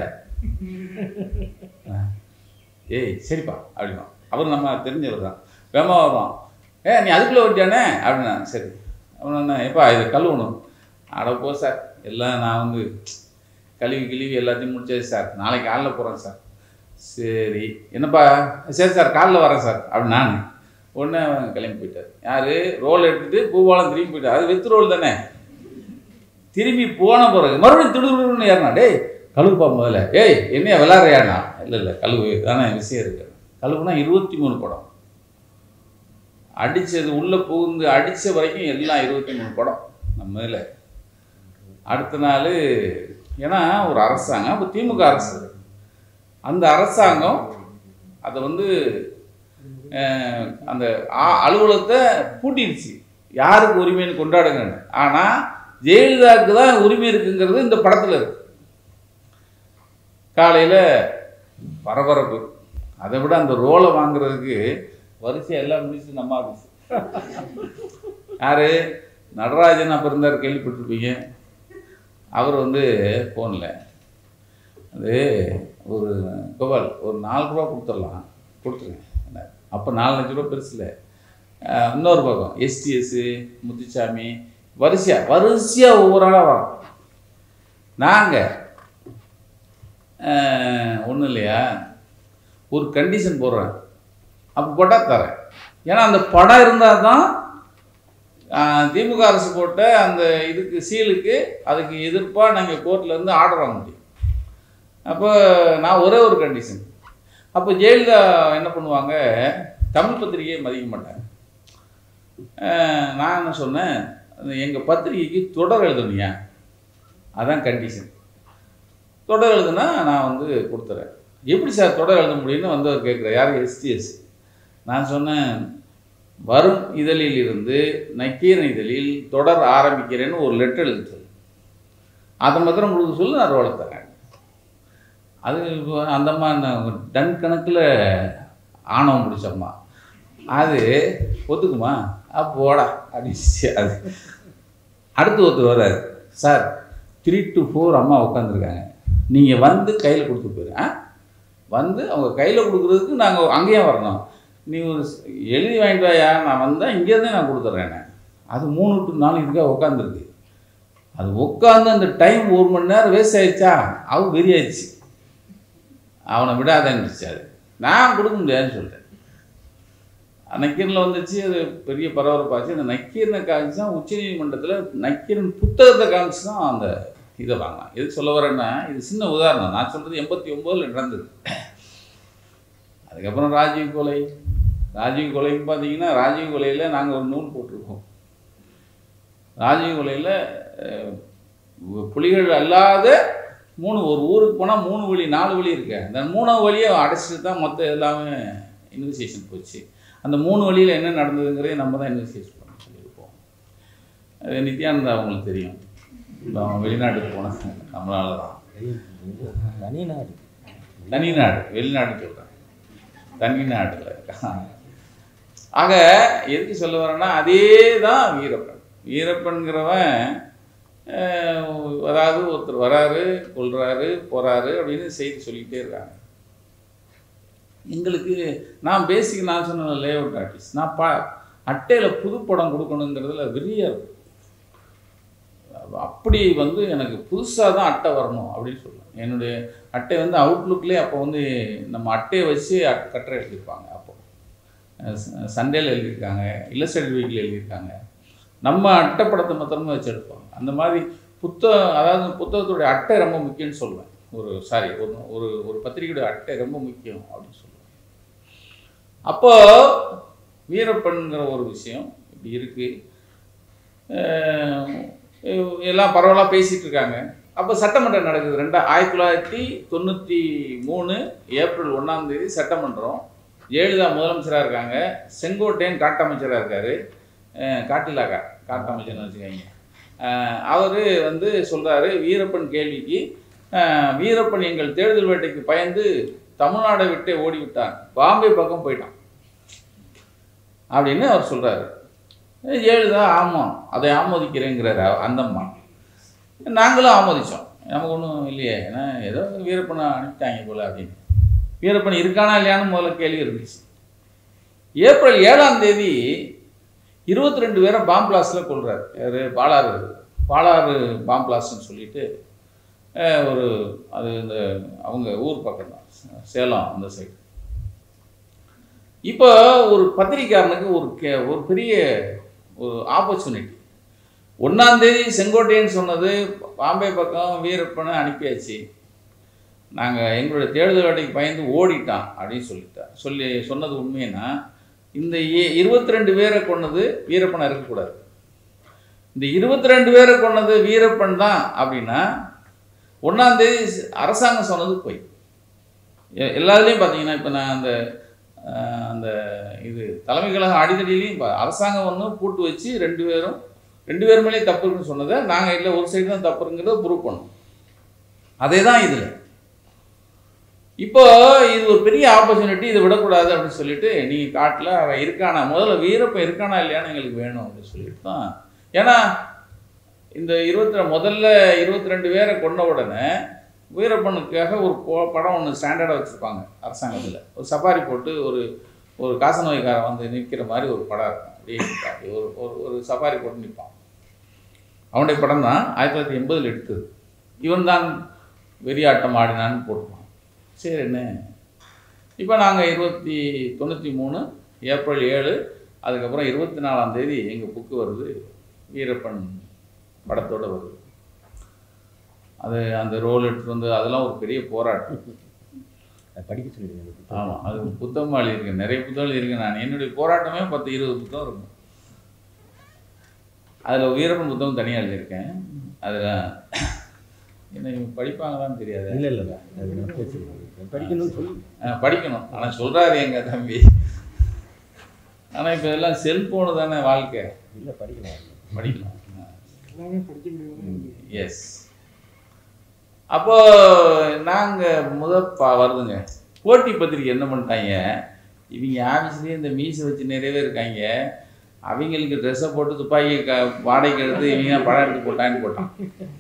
A: ஏய் சரிப்பா அப்படிமா அவர் நம்ம தெரிஞ்சவர் தான் வேமா வருவான் ஏ நீ அதுக்குள்ளே ஓட்டியானே அப்படின்னா சரி அவன் என்ன எப்பா இது கழுவணும் அட போ சார் எல்லாம் நான் வந்து கழுவி கிழுவி எல்லாத்தையும் முடிச்சாச்சு சார் நாளைக்கு காலைல போகிறேன் சார் சரி என்னப்பா சரி சார் காலைல வரேன் சார் அப்படி நான் உடனே அவன் கிளம்பி போயிட்டார் யார் ரோல் எடுத்துட்டு பூவாலம் திரும்பி போயிட்டார் அது வெத்து ரோல் தானே திரும்பி போன பிறகு மறுபடியும் திடுதுடுன்னு ஏறினா டேய் கழுவுப்பா முதல்ல ஏய் என்னையா விளாட்றியாண்ணா இல்லை இல்லை கழுவு தானே விஷயம் இருக்கு கழுவுனா இருபத்தி மூணு படம் அடித்தது உள்ளே புகுந்து அடித்த வரைக்கும் எல்லாம் இருபத்தி மூணு படம் நம்ம இதில் அடுத்த நாள் ஏன்னா ஒரு அரசாங்கம் இப்போ திமுக அரசு அந்த அரசாங்கம் அதை வந்து அஹ், அந்த ஆ- அலுவலகத்தை பூட்டிடுச்சு யாருக்கு உரிமைன்னு கொண்டாடுங்கன்னு ஆனால் ஜெயலலிதாவுக்கு தான் உரிமை இருக்குங்கிறது இந்த படத்தில் இருக்கு காலையில் பரபரப்பு அதை விட அந்த ரோலை வாங்குறதுக்கு வரிசை எல்லாம் முடிச்சு நம்ம ஆஃபீஸ் யாரு நடராஜன் அப்போ இருந்தார் கேள்விப்பட்டிருப்பீங்க அவர் வந்து ஃபோனில் அது ஒரு கோபால் ஒரு நாலு ரூபா கொடுத்துடலாம் கொடுத்துருங்க என்ன அப்போ நாலு லட்ச ரூபா பெருசு இல்லை அஹ் இன்னொரு பக்கம் எஸ்டிஎஸ்ஸு முத்துச்சாமி வரிசையாக வரிசையாக ஒவ்வொரு ஆளாக வரோம் நாங்கள் ஒன்றும் இல்லையா ஒரு கண்டிஷன் போடுறேன் அப்போ போட்டால் தரேன் ஏன்னா அந்த படம் இருந்தால் தான் ஆஹ், திமுக அரசு போட்ட அந்த இதுக்கு சீலுக்கு அதுக்கு எதிர்ப்பாக நாங்கள் கோர்ட்டில் இருந்து ஆர்டர் வாங்க முடியும் அப்போ நான் ஒரே ஒரு கண்டிஷன் அப்போ ஜெயலலிதா என்ன பண்ணுவாங்க தமிழ் பத்திரிகையை மதிக்க மாட்டாங்க ஆஹ், நான் என்ன சொன்னேன் எங்கள் பத்திரிகைக்கு தொடர் எழுதணுயா அதான் கண்டிஷன் தொடர் எழுதுனா நான் வந்து கொடுத்துறேன் எப்படி சார் தொடர் எழுத முடியும்னு வந்து அவர் கேட்குறார் யார் எஸ்டிஎஸ் நான் சொன்னேன் வரும் இதழில் இருந்து நக்கீரன் இதழில் தொடர் ஆரம்பிக்கிறேன்னு ஒரு லெட்டர் எழுதி சொல்லு அதை மாத்திரம் கொடுக்க சொல்லி நான் ரோலை தரேன் அது இப்போ அந்த அம்மா என்ன டன் கணக்கில் ஆணவம் பிடிச்சம்மா அது ஒத்துக்குமா அப்போடா அப்படின்னு அது அடுத்து ஒருத்தர் வர்றாரு சார் த்ரீ டு ஃபோர் அம்மா உட்காந்துருக்காங்க நீங்கள் வந்து கையில் கொடுத்து போயிரு ஆ வந்து அவங்க கையில் கொடுக்குறதுக்கு நாங்கள் அங்கேயே வரணும் நீ ஒரு ஸ்- எழுதி வாங்கிட்டு வாயா நான் வந்தால் இங்கேருந்தே நான் கொடுத்துட்றேன் அது மூணு டு நாலு இதுக்காக உட்காந்துருக்கு அது உட்காந்து அந்த டைம் ஒரு மணி நேரம் வேஸ்ட் ஆயிடுச்சா அவ வெறி ஆயிடுச்சு அவனை விடாதன்னுச்சு அது நான் கொடுக்க முடியாதுன்னு சொல்லிட்டேன் நக்கீரனில் வந்துச்சு அது பெரிய பரபரப்பாச்சு அந்த நக்கீரனை காமிச்சு தான் உச்சநீதிமன்றத்தில் நக்கீரன் புத்தகத்தை காமிச்சு தான் அந்த இதை வாங்கலாம் எதுக்கு சொல்ல வரேன்னா இது சின்ன உதாரணம் நான் சொல்கிறது எண்பத்தி ஒம்போதில் நடந்தது அதுக்கப்புறம் ராஜீவ் கொலை ராஜீவ் கொலைன்னு பார்த்தீங்கன்னா ராஜீவ் கொலையில் நாங்கள் ஒரு நூல் போட்டிருக்கோம் ராஜீவ் கொலையில் புலிகள் அல்லாத மூணு ஒரு ஊருக்கு போனால் மூணு வழி நாலு வழி இருக்கு அந்த மூணாவது வழியை அடைச்சிட்டு தான் மொத்த எல்லாமே இன்வெஸ்டிகேஷன் போச்சு அந்த மூணு வழியில் என்ன நடந்ததுங்கிறதே நம்ம தான் இன்வெஸ்டிகேஷன் பண்ண சொல்லியிருப்போம் அது நித்யானந்தா அவங்களுக்கு தெரியும் இப்ப அவன் வெளிநாட்டுக்கு போனாங்க நம்மளால தான்
C: தனி நாடு
A: தனிநாடு வெளிநாடு சொல்கிறேன் தனிநாட்டில் ஆக எதுக்கு சொல்ல வரேன்னா அதே தான் வீரப்பன் வீரப்பன்கிறவன் அஹ், அதாவது ஒருத்தர் வராரு கொல்றாரு போறாரு அப்படின்னு செய்தி சொல்லிக்கிட்டே இருக்காங்க எங்களுக்கு நான் பேசிக் நான் சொன்ன லே அவுட் ஆர்டிஸ்ட் நான் பா அட்டையில் புதுப்படம் கொடுக்கணுங்கிறதுல வெறியா இருக்கும் அப்படி வந்து எனக்கு புதுசாக தான் அட்டை வரணும் அப்படின்னு சொல்லுவேன் என்னுடைய அட்டை வந்து அவுட்லுக்லேயே அப்போ வந்து நம்ம அட்டையை வச்சு அட் கட்டுரை எழுதியிருப்பாங்க அப்போ சண்டேல எழுதியிருக்காங்க இல்லஸ்ட்ரேட் வீக்கில் எழுதியிருக்காங்க நம்ம அட்டைப்படத்தை மாத்திரமே வச்சு எடுப்பாங்க அந்த மாதிரி புத்தகம் அதாவது புத்தகத்துடைய அட்டை ரொம்ப முக்கியம்னு சொல்லுவேன் ஒரு சாரி ஒரு ஒரு ஒரு பத்திரிகையுடைய அட்டை ரொம்ப முக்கியம் அப்படின்னு சொல்லுவேன் அப்போ வீரப்பன்கிற ஒரு விஷயம் இப்படி இருக்கு அஹ் எல்லாம் பரவலாக பேசிட்டு இருக்காங்க அப்போ சட்டமன்றம் நடக்குது ரெண்டா ஆயிரத்தி தொள்ளாயிரத்தி தொண்ணூற்றி மூணு ஏப்ரல் ஒன்றாம் தேதி சட்டமன்றம் ஜெயலலிதா முதலமைச்சராக இருக்காங்க செங்கோட்டையன் காட்டமைச்சராக இருக்கார் காட்டிலாக்கா காட்டமைச்சர்னு வச்சுக்கோங்க அவர் வந்து சொல்கிறாரு வீரப்பன் கேள்விக்கு அஹ், வீரப்பன் எங்கள் தேர்தல் வேட்டைக்கு பயந்து தமிழ்நாடை விட்டே ஓடி விட்டான் பாம்பே பக்கம் போயிட்டான் அப்படின்னு அவர் சொல்கிறாரு ஜெயலலிதா ஆமாம் அதை ஆமோதிக்கிறேங்கிறார் அவ- அந்த அம்மா நாங்களும் ஆமோதிச்சோம் நமக்கு ஒன்றும் இல்லையே ஏன்னா ஏதோ வீரப்பனை அனுப்பிட்டாங்க போல அப்படின்னு வீரப்பன் இருக்கானா இல்லையான்னு முதல்ல கேள்வி இருந்துச்சு ஏப்ரல் ஏழாம் தேதி இருபத்தி ரெண்டு பேரை பாம் பிளாஸ்டில் கொள்றாரு யாரு பாலாறு பாலாறு பாம் பிளாஸ்ட்னு சொல்லிட்டு அஹ், ஒரு அது இந்த அவங்க ஊர் பக்கம் தான் சேலம் அந்த சைடு இப்போ ஒரு பத்திரிக்கையாளனுக்கு ஒரு கே ஒரு பெரிய ஒரு ஆப்பர்ச்சுனிட்டி ஒன்றாந்தேதி செங்கோட்டையன் சொன்னது பாம்பே பக்கம் வீரப்பனை அனுப்பியாச்சு நாங்கள் எங்களுடைய தேடுதல் வேட்டைக்கு பயந்து ஓடிட்டான் அப்படின்னு சொல்லிட்டார் சொல்லி சொன்னது உண்மைன்னா இந்த இருபத்தி ரெண்டு பேரை கொன்னது வீரப்பனை இருக்கக்கூடாது இந்த இருபத்தி ரெண்டு பேரை கொன்னது வீரப்பன் தான் அப்படின்னா ஒன்றாந்தேதி அரசாங்கம் சொன்னது போய் எ- எல்லாத்துலேயும் பார்த்தீங்கன்னா இப்போ நான் அந்த அஹ், அந்த இது தலைமை கழகம் அடித்தடியிலையும் பா- அரசாங்கம் ஒன்று கூட்டு வச்சு ரெண்டு பேரும் ரெண்டு பேர் மேலேயும் தப்பு இருக்குன்னு சொன்னதை நாங்கள் இல்லை ஒரு சைடு தான் தப்புங்கிறத ப்ரூவ் பண்ணோம் அதே தான் இதில் இப்போ இது ஒரு பெரிய ஆப்பர்ச்சுனிட்டி இதை விடக்கூடாது அப்படின்னு சொல்லிட்டு நீங்கள் காட்டில் அவன் இருக்கானா முதல்ல வீரப்பன் இருக்கானா இல்லையான்னு எங்களுக்கு வேணும் அப்படின்னு சொல்லிட்டு தான் ஏன்னா இந்த இருபத்தி முதல்ல இருபத்தி ரெண்டு பேரை கொண்ட உடனே வீரப்பனுக்காக ஒரு போ- படம் ஒன்று ஸ்டாண்டர்டாக வச்சுருப்பாங்க அரசாங்கத்தில் ஒரு சஃபாரி போட்டு ஒரு ஒரு காசநோய்க்காரன் வந்து நிற்கிற மாதிரி ஒரு படம் இருக்கும் அப்படியே நிப்பான். அப்படி ஒரு ஒரு ஒரு சஃபாரி போட்டு நிற்பான் அவனுடைய படம் தான் ஆயிரத்தி தொள்ளாயிரத்தி எண்பதில் எடுத்தது இவன் தான் வெறியாட்டம் ஆடினான்னு போட்டுப்பான் சரி என்ன இப்போ நாங்கள் இருபத்தி தொண்ணூற்றி மூணு ஏப்ரல் ஏழு அதுக்கப்புறம் இருபத்தி நாலாம் தேதி எங்கள் புக்கு வருது வீரப்பன் படத்தோட வருது அது அந்த ரோல் எடுத்துட்டு வந்து அதெல்லாம் ஒரு பெரிய போராட்டம்
C: அதை படிக்க சொல்லிடுங்க அந்த புத்தகம்.
A: ஆமாம் அது புத்தகமாக எழுதியிருக்கேன் நிறைய புத்தகம் எழுதியிருக்கேன் நான் என்னுடைய போராட்டமே பத்து இருபது புத்தகம் இருக்கும் அதில் வீரப்பன் புத்தகம் தனியாக எழுதியிருக்கேன் அதில் என்ன இவங்க படிப்பாங்களான்னு தெரியாது
C: இல்ல இல்ல இல்ல. அது நான் பேசி படிக்கணும்னு சொல்லி
A: ஆ, படிக்கணும் ஆனால் சொல்கிறாரு எங்கள் தம்பி ஆனால் இப்போ எல்லாம் செல்ஃபோனு தானே வாழ்க்கை
C: இல்ல படிக்கலாம்
A: படிக்கலாம்
B: எல்லாமே படிக்க முடியாது
A: எஸ் அப்போ நாங்கள் முத பா வருதுங்க போட்டி பத்திரிக்கை என்ன பண்ணிட்டாங்க இவங்க ஆஃபீஸ்லேயே இந்த மீசை வச்சு நிறைய பேர் இருக்காங்க அவங்களுக்கு ட்ரெஸ்ஸை போட்டு துப்பாக்கி க வாடகைக்கு எடுத்து இவங்க படம் எடுத்து போட்டான்னு போட்டான்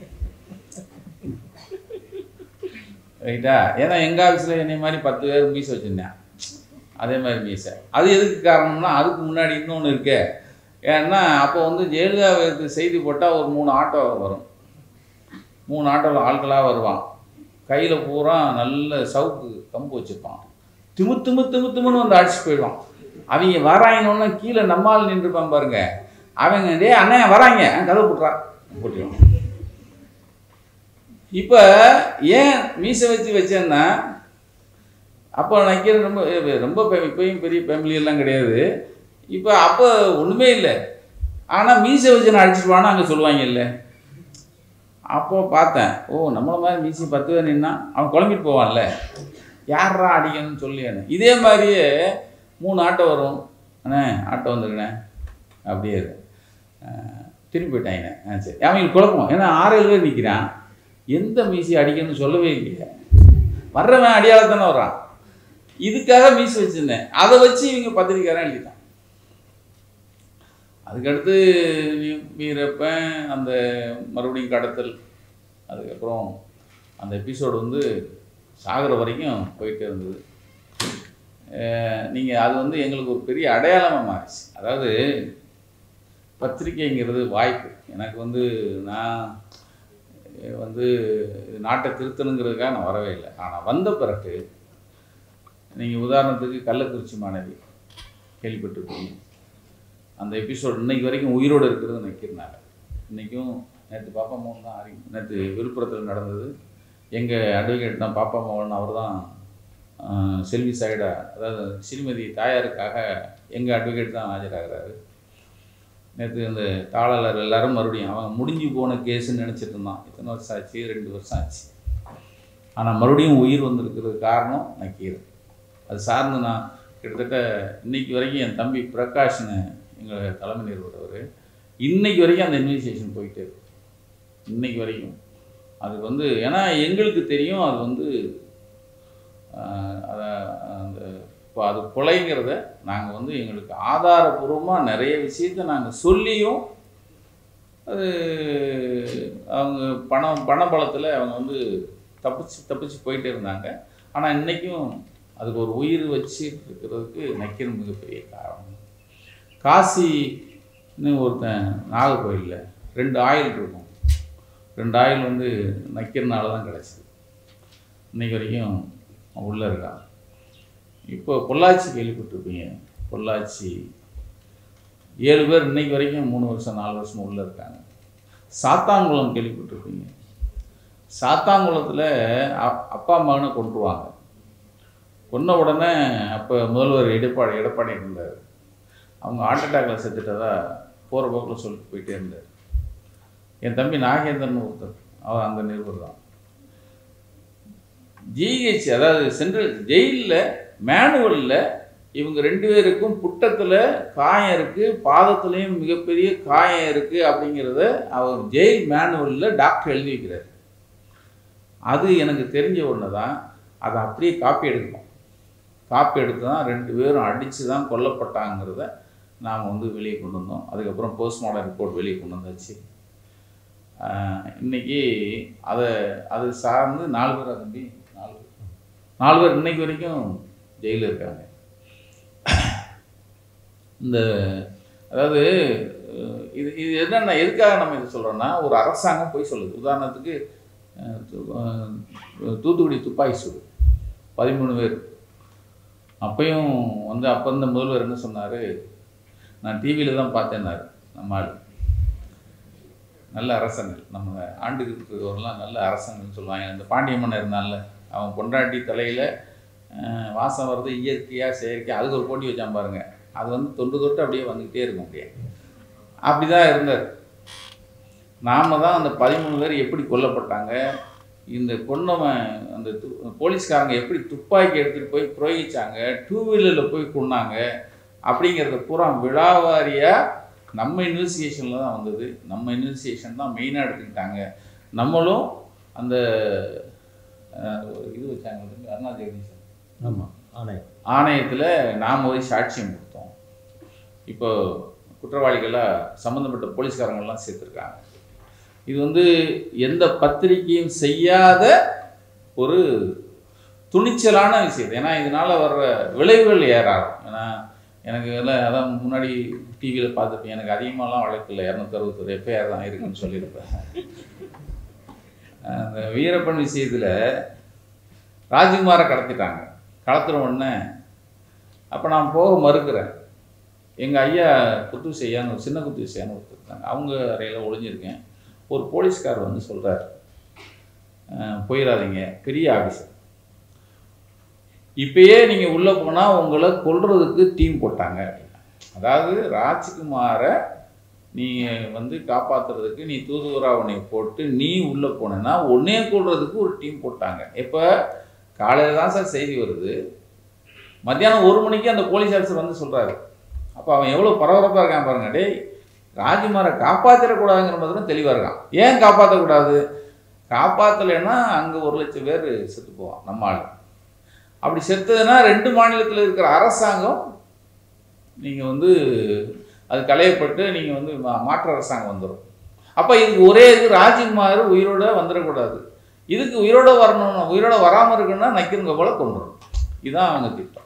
A: ரைட்டா ஏன்னா எங்கள் ஆஃபீஸில் என்னை மாதிரி பத்து பேர் மீசை வச்சுருந்தேன் அதே மாதிரி மீசை அது எதுக்கு காரணம்னா அதுக்கு முன்னாடி இன்னொன்று இருக்கே ஏன்னா அப்போ வந்து ஜெயலலிதாவுக்கு செய்தி போட்டால் ஒரு மூணு ஆட்டோ வரும் மூணு ஆட்டோவில் ஆட்களாக வருவான் கையில் பூரா நல்ல சவுக்கு கம்பு வச்சுருப்பான் திமு திமு திமு திமுன்னு வந்து அடிச்சு போயிடுவான் அவங்க வராங்கன்னு கீழே நம்மால் நின்றுப்பான் பாருங்க அவங்க டே அண்ணன் வராங்க ஆ, கதவு போட்டுறா போட்டுருவான் இப்போ ஏன் மீசை வச்சு வச்சேன்னா அப்போ நினைக்கிற ரொம்ப ரொம்ப ஃபே- இப்பயும் பெரிய ஃபேமிலி எல்லாம் கிடையாது இப்போ அப்போ ஒன்றுமே இல்லை ஆனால் மீசை வச்சு நான் அடிச்சிட்டு வானா அங்கே சொல்லுவாங்க இல்லை அப்போ பார்த்தேன் ஓ நம்மள மாதிரி மீசி பத்து பேர் நின்னா அவன் குழம்பிட்டு போவான்ல யாரா அடிக்கணும்னு சொல்லி இதே மாதிரியே மூணு ஆட்டோ வரும் அண்ணே ஆட்டோ வந்துருண்ணே அப்படியே இரு. அஹ், திரும்பி போயிட்டாங்க ஆ சரி அவங்களுக்கு குழப்பம் ஏன்னா ஆறு ஏழு பேர் நிற்கிறான் எந்த மீசி அடிக்கணும்னு சொல்லவே இல்லையே வர்றவன் அடியாளத்தானே வர்றான் இதுக்காக மீசி வச்சுருந்தேன் அதை வச்சு இவங்க பத்திரிக்கையாரன் எழுதிட்டான் அதுக்கடுத்து வீரப்பன் அந்த மறுபடியும் கடத்தல் அதுக்கப்புறம் அந்த எபிசோடு வந்து சாகிற வரைக்கும் போயிட்டே இருந்தது நீங்கள் அது வந்து எங்களுக்கு ஒரு பெரிய அடையாளமாக மாறிச்சு அதாவது பத்திரிக்கைங்கிறது வாய்ப்பு எனக்கு வந்து நான் அஹ், வந்து நாட்டை திருத்தணுங்கிறதுக்காக நான் வரவே இல்லை ஆனால் வந்த பிறகு நீங்கள் உதாரணத்துக்கு கள்ளக்குறிச்சி மாணவி கேள்விப்பட்டிருப்பீங்க அந்த எபிசோடு இன்னைக்கு வரைக்கும் உயிரோடு இருக்கிறது நிற்கிறனால இன்றைக்கும் நேற்று பாப்பா மோகன் தான் அறி நேற்று விழுப்புரத்தில் நடந்தது எங்கள் அட்வொகேட் தான் பாப்பா மோகன் அவர் தான் செல்வி சாயிடா அதாவது ஸ்ரீமதி தாயாருக்காக எங்கள் அட்வொகேட் தான் ஆஜராகிறாரு நேற்று இந்த தாளாளர் எல்லாரும் மறுபடியும் அவன் முடிஞ்சு போன கேஸுன்னு நினச்சிட்டு இருந்தான் இத்தனை வருஷம் ஆச்சு ரெண்டு வருஷம் ஆச்சு ஆனால் மறுபடியும் உயிர் வந்திருக்கிறது காரணம் நக்கீரன் அது சார்ந்து நான் கிட்டத்தட்ட இன்னைக்கு வரைக்கும் என் தம்பி பிரகாஷ்னு எங்கள் தலைமை நிறுவனர் இன்னைக்கு வரைக்கும் அந்த இன்வெஸ்டிகேஷன் போயிட்டே இருக்கு இன்னைக்கு வரைக்கும் அது வந்து ஏன்னா எங்களுக்கு தெரியும் அது வந்து ஆஹ், அத அந்த இப்போ அது கொலைங்கிறத நாங்கள் வந்து எங்களுக்கு ஆதாரபூர்வமாக நிறைய விஷயத்தை நாங்கள் சொல்லியும் அது அவங்க பணம் பண பலத்தில் அவங்க வந்து தப்பிச்சு தப்பிச்சு போயிட்டே இருந்தாங்க ஆனால் இன்றைக்கும் அதுக்கு ஒரு உயிர் வச்சு இருக்கிறதுக்கு நக்கீரன் மிகப்பெரிய காரணம் காசின்னு ஒருத்தன் நாகர்கோயிலில் ரெண்டு ஆயில் இருக்கும் ரெண்டு ஆயில் வந்து நக்கீரனால தான் கிடச்சிது இன்னைக்கு வரைக்கும் அவன் உள்ளே இருக்கான் இப்போ பொள்ளாச்சி கேள்விப்பட்டிருப்பீங்க பொள்ளாச்சி ஏழு பேர் இன்னைக்கு வரைக்கும் மூணு வருஷம் நாலு வருஷம் உள்ளே இருக்காங்க சாத்தாங்குளம் கேள்விப்பட்டிருப்பீங்க சாத்தாங்குளத்தில் அ- அப்பா மகனை கொண்டுருவாங்க கொன்ன உடனே அப்போ முதல்வர் எடப்பாடி எடப்பாடி இருந்தார் அவங்க ஹார்ட் அட்டாக்ல செத்துட்டதா போகிற போக்கில் சொல்லிட்டு போயிட்டே இருந்தார் என் தம்பி நாகேந்திரன் ஒருத்தர் அவர் அந்த நிருபர் தான் ஜிஹெச் அதாவது சென்ட்ரல் ஜெயிலில் மேனுவலில் இவங்க ரெண்டு பேருக்கும் புட்டத்தில் காயம் இருக்குது பாதத்துலேயும் மிகப்பெரிய காயம் இருக்குது அப்படிங்கிறத அவர் ஜெயில் மேனுவலில் டாக்டர் எழுதி வைக்கிறார் அது எனக்கு தெரிஞ்ச ஒன்று தான் அதை அப்படியே காப்பி எடுக்கணும் காப்பி எடுத்து தான் ரெண்டு பேரும் அடித்து தான் கொல்லப்பட்டாங்கிறத நாம் வந்து வெளியே கொண்டு வந்தோம் அதுக்கப்புறம் போஸ்ட்மார்ட்டம் ரிப்போர்ட் வெளியே கொண்டு வந்தாச்சு ஆஹ் இன்னைக்கு அதை அது சார்ந்து நாலு பேரா தம்பி நாலு பேர் நாலு பேர் இன்னைக்கு வரைக்கும் ஜெயிலில் இருக்காங்க இந்த அதாவது அஹ் இது இது என்னென்ன எதுக்காக நம்ம இது சொல்கிறோன்னா ஒரு அரசாங்கம் போய் சொல்லுது உதாரணத்துக்கு அஹ் து- அஹ் தூத்துக்குடி துப்பாக்கி சூடு பதிமூணு பேர் அப்பயும் வந்து அப்போ இருந்த முதல்வர் என்ன சொன்னார் நான் டிவியில் தான் பார்த்தேன்னாரு நம்ம ஆள் நல்ல அரசங்கள் நம்ம ஆண்டுக்கு இருக்கிறவரெல்லாம் நல்ல அரசங்கள்னு சொல்லுவாங்க இந்த பாண்டிய மன்னர் இருந்தான்ல அவன் பொண்டாட்டி தலையில் வாசம் வர்றது இயற்கையாக செயற்கையாக அதுக்கு ஒரு போட்டி வச்சான் பாருங்க அது வந்து தொண்டு தொட்டு அப்படியே வந்துக்கிட்டே இருக்கும் அப்படியே அப்படி தான் இருந்தார் நாம தான் அந்த பதிமூணு பேர் எப்படி கொல்லப்பட்டாங்க இந்த கொன்னவன் அந்த து போலீஸ்காரங்க எப்படி துப்பாக்கி எடுத்துகிட்டு போய் புரோகிச்சாங்க டூ வீலரில் போய் கொன்னாங்க அப்படிங்கிறத பூரா விழாவாரியாக நம்ம இன்வெஸ்டிகேஷனில் தான் வந்தது நம்ம இன்வெஸ்டிகேஷன் தான் மெயினாக எடுத்துக்கிட்டாங்க நம்மளும் அந்த அஹ், இது வச்சாங்க வந்து அருணா ஜெகதீசன்
C: ஆமாம் ஆணையம்
A: ஆணையத்தில் நாம் போய் சாட்சியம் கொடுத்தோம் இப்போ குற்றவாளிகளாக சம்மந்தப்பட்ட போலீஸ்காரங்கள்லாம் சேர்த்துருக்காங்க இது வந்து எந்த பத்திரிக்கையும் செய்யாத ஒரு துணிச்சலான விஷயம் ஏன்னா இதனால் வர்ற விளைவுகள் ஏறாகும் ஏன்னா எனக்கு எல்லாம் அதான் முன்னாடி டிவியில் பார்த்துருப்பேன் எனக்கு அதிகமாகலாம் வழக்கு இல்லை இரநூத்தறுபத்தொரு எஃப்ஐஆர் தான் இருக்குன்னு சொல்லியிருப்பேன் அந்த வீரப்பன் விஷயத்தில் ராஜ்குமாரை கடத்திட்டாங்க கடத்துற உடனே அப்போ நான் போக மறுக்கிறேன் எங்கள் ஐயா குத்து செய்யான்னு ஒரு சின்ன குத்து செய்யான்னு ஒருத்தர் இருக்காங்க அவங்க அறையில் ஒளிஞ்சிருக்கேன் ஒரு போலீஸ்கார் வந்து சொல்கிறார் போயிடாதீங்க பெரிய ஆஃபீஸர் இப்பயே நீங்கள் உள்ளே போனால் உங்களை கொல்றதுக்கு டீம் போட்டாங்க அப்படின்னா அதாவது ராஜ்குமாரை நீ வந்து காப்பாற்றுறதுக்கு நீ தூதுவரா உன்னை போட்டு நீ உள்ளே போனேன்னா உன்னே கொல்றதுக்கு ஒரு டீம் போட்டாங்க இப்போ காலையில் தான் சார் செய்தி வருது மத்தியானம் ஒரு மணிக்கு அந்த போலீஸ் ஆஃபீஸர் வந்து சொல்கிறாரு அப்போ அவன் எவ்வளோ பரபரப்பாக இருக்கான் பாருங்க டேய் ராஜ்குமாரை காப்பாற்றிடக்கூடாதுங்கிற மாதிரி தான் தெளிவாக இருக்கான் ஏன் காப்பாற்றக்கூடாது காப்பாற்றலைன்னா அங்கே ஒரு லட்சம் பேர் செத்து போவான் நம்ம ஆள் அப்படி செத்ததுன்னா ரெண்டு மாநிலத்தில் இருக்கிற அரசாங்கம் நீங்கள் வந்து அது களையப்பட்டு நீங்கள் வந்து மா- மாற்று அரசாங்கம் வந்துடும் அப்போ இதுக்கு ஒரே இது ராஜ்குமார் உயிரோட வந்துடக்கூடாது இதுக்கு உயிரோட வரணும் உயிரோட வராமல் இருக்கணும்னா நக்கிருங்க போல கொண்டுரும் இதுதான் அவங்க திட்டம்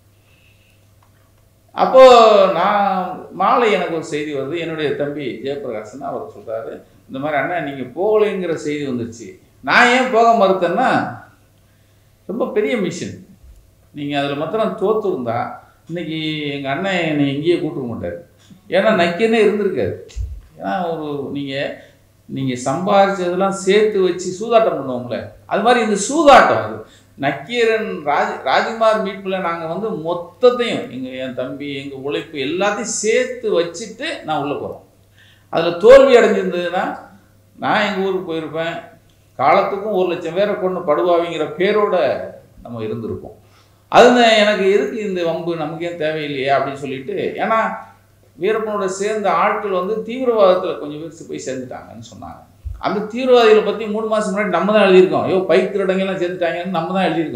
A: அப்போ நான் மாலை எனக்கு ஒரு செய்தி வருது என்னுடைய தம்பி ஜெயபிரகாசன் அவர் சொல்றாரு இந்த மாதிரி அண்ணா நீங்க போகலைங்கிற செய்தி வந்துருச்சு நான் ஏன் போக மறுத்தேன்னா ரொம்ப பெரிய மிஷன் நீங்க அதுல மாத்திரம் தோத்து இருந்தா இன்னைக்கு எங்க அண்ணன் என்னை எங்கேயே கூப்பிட மாட்டார் ஏன்னா நக்கியனே இருந்திருக்காரு ஏன்னா ஒரு நீங்க நீங்க சம்பாதிச்சதெல்லாம் சேர்த்து வச்சு சூதாட்டம் பண்ணுவோம்ல அது மாதிரி இந்த சூதாட்டம் அது நக்கீரன் ராஜ் ராஜ்குமார் மீட்பில் நாங்கள் வந்து மொத்தத்தையும் எங்கள் என் தம்பி எங்கள் உழைப்பு எல்லாத்தையும் சேர்த்து வச்சுட்டு நான் உள்ளே போகிறோம் அதில் தோல்வி அடைஞ்சிருந்ததுன்னா நான் எங்கள் ஊருக்கு போயிருப்பேன் காலத்துக்கும் ஒரு லட்சம் பேரை கொண்டு படுவாவிங்கிற பேரோட நம்ம இருந்திருப்போம் அது ந- எனக்கு எதுக்கு இந்த வம்பு நமக்கு ஏன் தேவையில்லையே அப்படின்னு சொல்லிட்டு ஏன்னா வீரப்பனோட சேர்ந்த ஆட்கள் வந்து தீவிரவாதத்தில் கொஞ்சம் பேர் போய் சேர்ந்துட்டாங்கன்னு சொன்னாங்க அந்த தீவிரவாதிகளை பற்றி மூணு மாதம் முன்னாடி நம்ம தான் எழுதியிருக்கோம் ஐயோ பைக் திருடங்கெல்லாம் சேர்ந்துட்டாங்கன்னு நம்ம தான் எழுதியிருக்கோம்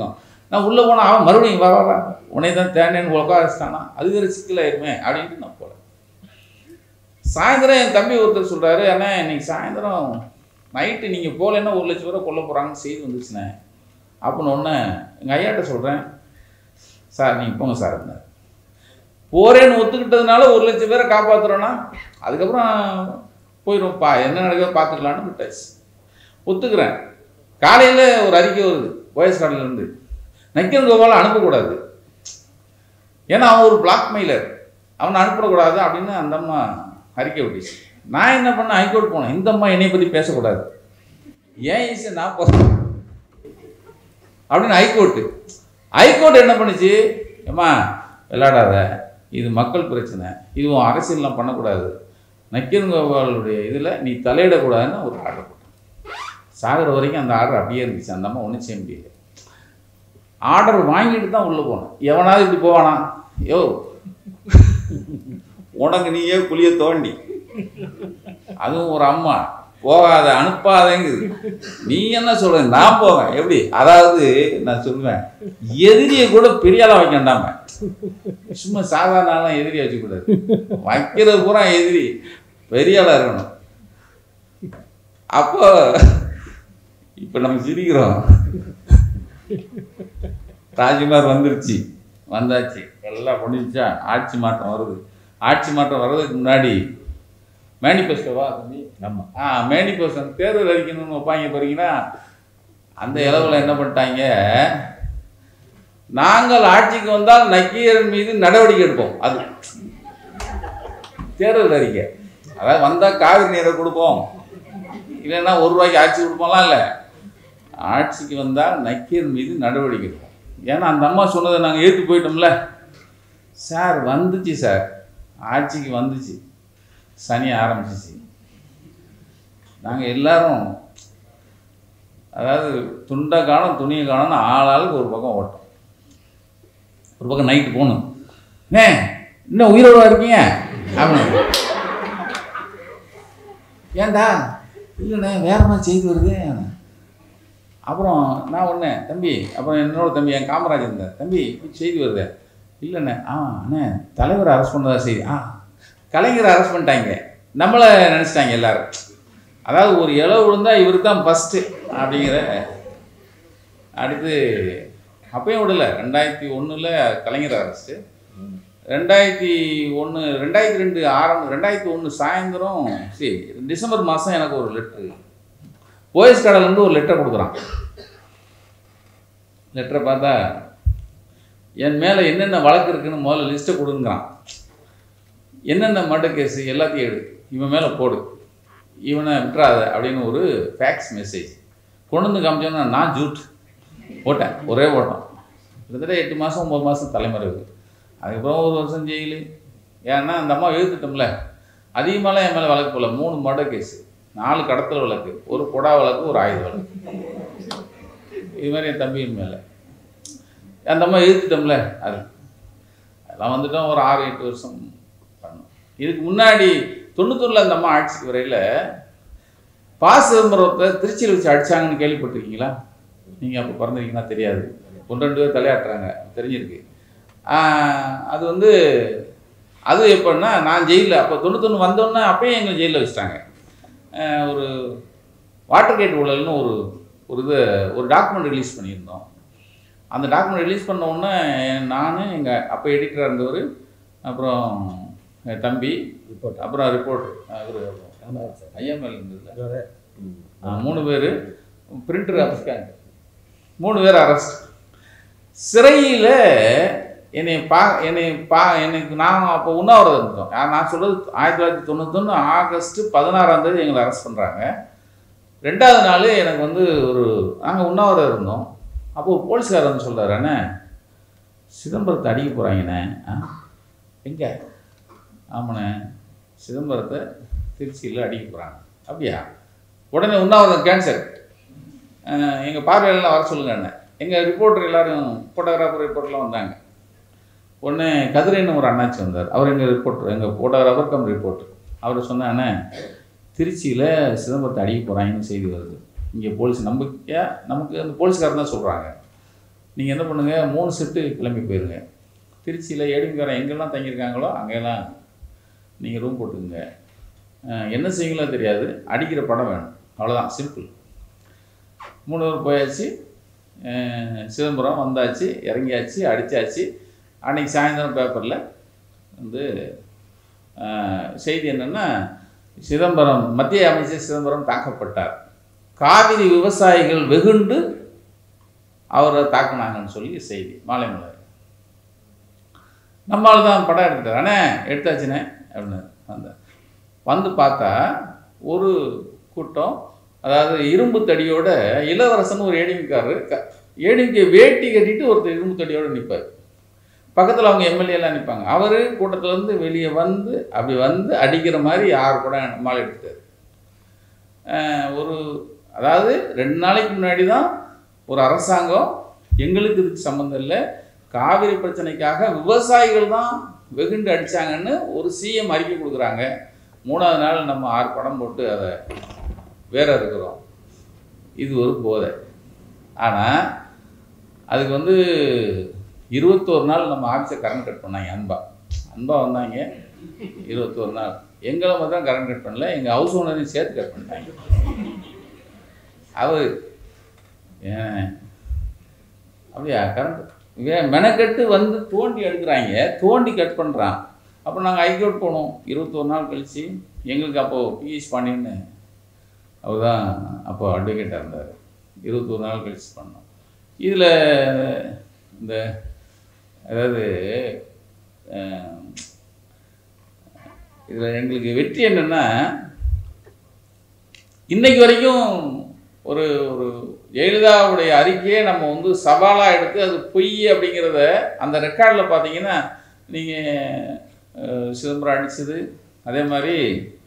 A: நான் உள்ளே போனால் அவன் மறுபடியும் வா வா வா உன்னை தான் தேனேன்னு உட்கார வச்சுட்டானா அது வேறு சிக்கலாயிருமே அப்படின்ட்டு நான் போகிறேன் சாயந்தரம் என் தம்பி ஒருத்தர் சொல்கிறாரு அண்ணா இன்னைக்கு சாயந்தரம் நைட்டு நீங்கள் போகலன்னா ஒரு லட்சம் ரூபா கொல்ல போகிறாங்கன்னு செய்தி வந்துச்சுண்ணே அப்படின்னு ஒன்று எங்கள் ஐயாட்ட சொல்கிறேன் சார் நீங்கள் போங்க சார் இருந்தார் போகிறேன்னு ஒத்துக்கிட்டதுனால ஒரு லட்சம் பேரை காப்பாற்றுறோன்னா அதுக்கப்புறம் போயிடும் பா என்ன நடக்குதோ பார்த்துக்கலான்னு விட்டாச்சு ஒத்துக்கிறேன் காலையில் ஒரு அறிக்கை வருது ஓஎஸ் இருந்து நக்கீரன் கோபாலை அனுப்பக்கூடாது ஏன்னா அவன் ஒரு பிளாக் மெயிலர் அவனை அனுப்பிடக்கூடாது அப்படின்னு அந்த அம்மா அறிக்கை விட்டுச்சு நான் என்ன பண்ணேன் ஹைகோர்ட் போனேன் இந்த அம்மா என்னை பற்றி பேசக்கூடாது ஏன் ஈஸி நான் போகிறேன் அப்படின்னு ஹைகோர்ட்டு ஹைகோர்ட் என்ன பண்ணுச்சு ஏம்மா விளையாடாத இது மக்கள் பிரச்சனை இது உன் அரசியல்லாம் பண்ணக்கூடாது நக்கீரன் கோபாலுடைய இதில் நீ தலையிடக்கூடாதுன்னு ஒரு ஆர்டர் போட்டேன் சாகிற வரைக்கும் அந்த ஆர்டர் அப்படியே இருந்துச்சு அந்த அம்மா ஒன்றும் செய்ய முடியல ஆர்டர் வாங்கிட்டு தான் உள்ளே போனேன் எவனாவது இப்படி போவானா யோ உனக்கு நீயே குழிய தோண்டி அதுவும் ஒரு அம்மா போகாத அனுப்பாதேங்குது நீ என்ன சொல்ற நான் போவேன் எப்படி அதாவது நான் சொல்லுவேன் எதிரியை கூட பெரிய ஆளா வைக்க வேண்டாம சும்மா சாதாரண ஆளா எதிரி வச்சுக்கூடாது வைக்கிறது பூரா எதிரி பெரிய ஆளா இருக்கணும் அப்போ இப்போ நம்ம சிரிக்கிறோம் ராஜ்குமார் வந்துருச்சு வந்தாச்சு எல்லாம் முடிஞ்சா ஆட்சி மாற்றம் வருது ஆட்சி மாற்றம் வர்றதுக்கு முன்னாடி மேனிஃபெஸ்டோவா தம்பி
C: ஆமாம்
A: ஆ மேனிஃபெஸ்டோ தேர்தல் அறிக்கணும்னு வைப்பாங்க பாருங்கன்னா அந்த இளவில் என்ன பண்ணிட்டாங்க நாங்கள் ஆட்சிக்கு வந்தால் நக்கீரன் மீது நடவடிக்கை எடுப்போம் அது தேர்தல் அறிக்கை அதாவது வந்தால் காவிரி நீரை கொடுப்போம் இல்லைன்னா ஒரு ரூபாய்க்கு ஆட்சி கொடுப்போம்லாம் இல்லை ஆட்சிக்கு வந்தால் நக்கீரன் மீது நடவடிக்கை எடுப்போம் ஏன்னா அந்த அம்மா சொன்னதை நாங்கள் ஏற்று போயிட்டோம்ல சார் வந்துச்சு சார் ஆட்சிக்கு வந்துச்சு சனி ஆரம்பிச்சிச்சு நாங்கள் எல்லாரும் அதாவது துண்டை காணும் துணியை காணும்னு ஆளாளுக்கு ஒரு பக்கம் ஓட்டம் ஒரு பக்கம் நைட்டு போகணும் ஏ இன்னும் உயிரோட இருக்கீங்க அப்படின்னு ஏன்டா இல்லைண்ணே வேற மாதிரி செய்தி வருது அப்புறம் நான் ஒன்று தம்பி அப்புறம் என்னோட தம்பி என் காமராஜ் இருந்தார் தம்பி இப்படி செய்தி வருது இல்லைண்ணே ஆ அண்ணே தலைவர் அரெஸ்ட் பண்ணதா செய்தி ஆ கலைஞரை அரெஸ்ட் பண்ணிட்டாங்க நம்மளை நினச்சிட்டாங்க எல்லாரும் அதாவது ஒரு இளவு விழுந்தா இவர் தான் ஃபஸ்ட்டு அப்படிங்கிற அடுத்து அப்பயும் விடல ரெண்டாயிரத்தி ஒன்றில் கலைஞர் அரெஸ்ட்டு ரெண்டாயிரத்தி ஒன்று ரெண்டாயிரத்தி ரெண்டு ஆரம்பம் ரெண்டாயிரத்தி ஒன்று சாயந்தரம் சரி டிசம்பர் மாதம் எனக்கு ஒரு லெட்ரு ஓஎஸ் கடலேருந்து ஒரு லெட்டர் கொடுக்குறான் லெட்டரை பார்த்தா என் மேலே என்னென்ன வழக்கு இருக்குன்னு முதல்ல லிஸ்ட்டை கொடுங்கிறான் என்னென்ன மர்டர் கேஸு எல்லாத்தையும் எடு இவன் மேலே போடு இவனை விட்டுறாத அப்படின்னு ஒரு ஃபேக்ஸ் மெசேஜ் கொண்டு வந்து காமிச்சோன்னா நான் ஜூட் போட்டேன் ஒரே ஓட்டம் கிட்டத்தட்ட எட்டு மாதம் ஒம்பது மாதம் தலைமறைவு அதுக்கப்புறம் ஒரு வருஷம் ஜெயிலு ஏன்னா அந்த அம்மா எழுத்துட்டோம்ல அதிகமாகலாம் என் மேலே வழக்கு போகல மூணு மர்டர் கேஸு நாலு கடத்தல் வழக்கு ஒரு கொடா வழக்கு ஒரு ஆயுத வழக்கு இது மாதிரி என் தம்பியின் மேலே அந்த அம்மா எழுத்துட்டோம்ல அது அதெல்லாம் வந்துட்டோம் ஒரு ஆறு எட்டு வருஷம் பண்ணோம் இதுக்கு முன்னாடி தொண்ணூத்தொன்னில் அந்த அம்மா ஆட்சிக்கு வரையில் பா சிதம்பரத்தை திருச்சியில் வச்சு அடிச்சாங்கன்னு கேள்விப்பட்டிருக்கீங்களா நீங்கள் அப்போ பிறந்திருக்கீங்கன்னா தெரியாது ஒன்று ரெண்டு பேர் தலையாட்டுறாங்க தெரிஞ்சிருக்கு ஆஹ் அது வந்து அது எப்படின்னா நான் ஜெயிலில் அப்போ தொண்ணூத்தொன்று வந்தோன்னே அப்பயும் எங்களை ஜெயிலில் வச்சுட்டாங்க ஆஹ் ஒரு வாட்டர் கேட் ஊழல்னு ஒரு ஒரு இது ஒரு டாக்குமெண்ட் ரிலீஸ் பண்ணியிருந்தோம் அந்த டாக்குமெண்ட் ரிலீஸ் பண்ண உடனே நான் எங்கள் அப்போ எடிட்டராக இருந்தவர் அப்புறம் என் தம்பி
C: ரிப்போர்ட்
A: அப்புறம் ரிப்போர்ட் இவர்
C: ஆமாம் சார்
A: ஐஎம்எல் இருந்ததுல
C: இதோட ம்.
A: ஆ, மூணு பேர் பிரிண்டர் அரெஸ்டாங்க மூணு பேர் அரெஸ்ட் சிறையில் என்னை பா என்னை பா எனக்கு நான் அப்போ உண்ணாவிரதம் இருந்தோம் ஆ, நான் சொல்கிறது ஆயிரத்தி தொள்ளாயிரத்தி தொண்ணூத்தொன்று ஆகஸ்ட் பதினாறாம் தேதி எங்களை அரெஸ்ட் பண்ணுறாங்க ரெண்டாவது நாள் எனக்கு வந்து ஒரு நாங்கள் உண்ணாவிரதம் இருந்தோம் அப்போ ஒரு போலீஸ்காரர் வந்து சொல்கிறாரு அண்ணே சிதம்பரத்தை அடிக்க போகிறாங்கண்ணே ஆ எங்கே ஆமாண்ணே சிதம்பரத்தை திருச்சியில் அடிக்க போகிறாங்க அப்படியா உடனே உண்ணாவிரதம் கேன்சல் எங்கள் பார்வையெல்லாம் வர சொல்லுங்க என்ன எங்கள் ரிப்போர்ட்டர் எல்லாரும் ஃபோட்டோகிராஃபர் ரிப்போர்ட்லாம் வந்தாங்க ஒன்று கதிரைன்னு ஒரு அண்ணாச்சி வந்தார் அவர் எங்கள் ரிப்போர்ட்டர் எங்கள் ஃபோட்டோகிராஃபர் கம் ரிப்போர்ட்டர் அவர் சொன்னாண்ணே திருச்சியில் சிதம்பரத்தை அடிக்க போகிறாங்கன்னு செய்தி வருது இங்கே போலீஸ் நம்பிக்கையா நமக்கு அந்த போலீஸ்காரர் தான் சொல்கிறாங்க நீங்கள் என்ன பண்ணுங்கள் மூணு ஷிஃப்ட்டு கிளம்பி போயிருங்க திருச்சியில் ஏடிங்காரன் எங்கெல்லாம் தங்கியிருக்காங்களோ அங்கெல்லாம் நீங்கள் ரூம் போட்டுக்குங்க அஹ் என்ன செய்வீங்களோ தெரியாது அடிக்கிற படம் வேணும் அவ்வளோதான் சிம்பிள் மூணு பேர் போயாச்சு அஹ் சிதம்பரம் வந்தாச்சு இறங்கியாச்சு அடித்தாச்சு அன்னைக்கு சாயந்தரம் பேப்பரில் வந்து அஹ், செய்தி என்னென்னா சிதம்பரம் மத்திய அமைச்சர் சிதம்பரம் தாக்கப்பட்டார் காவிரி விவசாயிகள் வெகுண்டு அவரை தாக்குனாங்கன்னு சொல்லி செய்தி மாலை மலர் நம்மளால் தான் படம் எடுத்துட்டார் அண்ணே எடுத்தாச்சுண்ணே அப்படின்னு வந்தார் வந்து பார்த்தா ஒரு கூட்டம் அதாவது இரும்பு தடியோட இளவரசன் ஒரு ஏடிஎம்காரரு க ஏடிஎம்கே வேட்டி கட்டிட்டு ஒருத்தர் இரும்பு தடியோட நிற்பார் பக்கத்தில் அவங்க எம்எல்ஏலாம் நிற்பாங்க அவர் கூட்டத்துலேருந்து வெளியே வந்து அப்படி வந்து அடிக்கிற மாதிரி யார் கூட நம்மளால் எடுத்தார் அஹ் ஒரு அதாவது ரெண்டு நாளைக்கு முன்னாடி தான் ஒரு அரசாங்கம் எங்களுக்கு இதுக்கு சம்மந்தம் இல்லை காவிரி பிரச்சனைக்காக விவசாயிகள் தான் வெகுண்டு அடித்தாங்கன்னு ஒரு சிஎம் அறிக்கை கொடுக்குறாங்க மூணாவது நாள் நம்ம ஆறு படம் போட்டு அதை வேற இருக்கிறோம் இது ஒரு போதை ஆனால் அதுக்கு வந்து இருபத்தோரு நாள் நம்ம ஆஃபீஸை கரண்ட் கட் பண்ணாங்க அன்பா அன்பா வந்தாங்க இருபத்தோரு நாள் எங்களை மட்டும் கரண்ட் கட் பண்ணல எங்கள் ஹவுஸ் ஓனரையும் சேர்த்து கட் பண்ணிட்டாங்க அவர் ஏன் அப்படியா கரண்ட் வே மெனக்கெட்டு வந்து தோண்டி எடுக்கிறாங்க தோண்டி கட் பண்ணுறான் அப்போ நாங்கள் ஹைகோர்ட் போனோம் இருபத்தோரு நாள் கழித்து எங்களுக்கு அப்போது பிஎஸ் பாண்டியன்னு அவர் தான் அப்போ அட்வொகேட்டாக இருந்தார் இருபத்தோரு நாள் கழிச்சு பண்ணோம் இதில் இந்த அதாவது இதில் எங்களுக்கு வெற்றி என்னென்னா இன்னைக்கு வரைக்கும் ஒரு ஒரு ஜெயலலிதாவுடைய அறிக்கையை நம்ம வந்து சவாலாக எடுத்து அது பொய் அப்படிங்கிறத அந்த ரெக்கார்டில் பார்த்தீங்கன்னா நீங்கள் சிதம்பரம் அடிச்சது அதே மாதிரி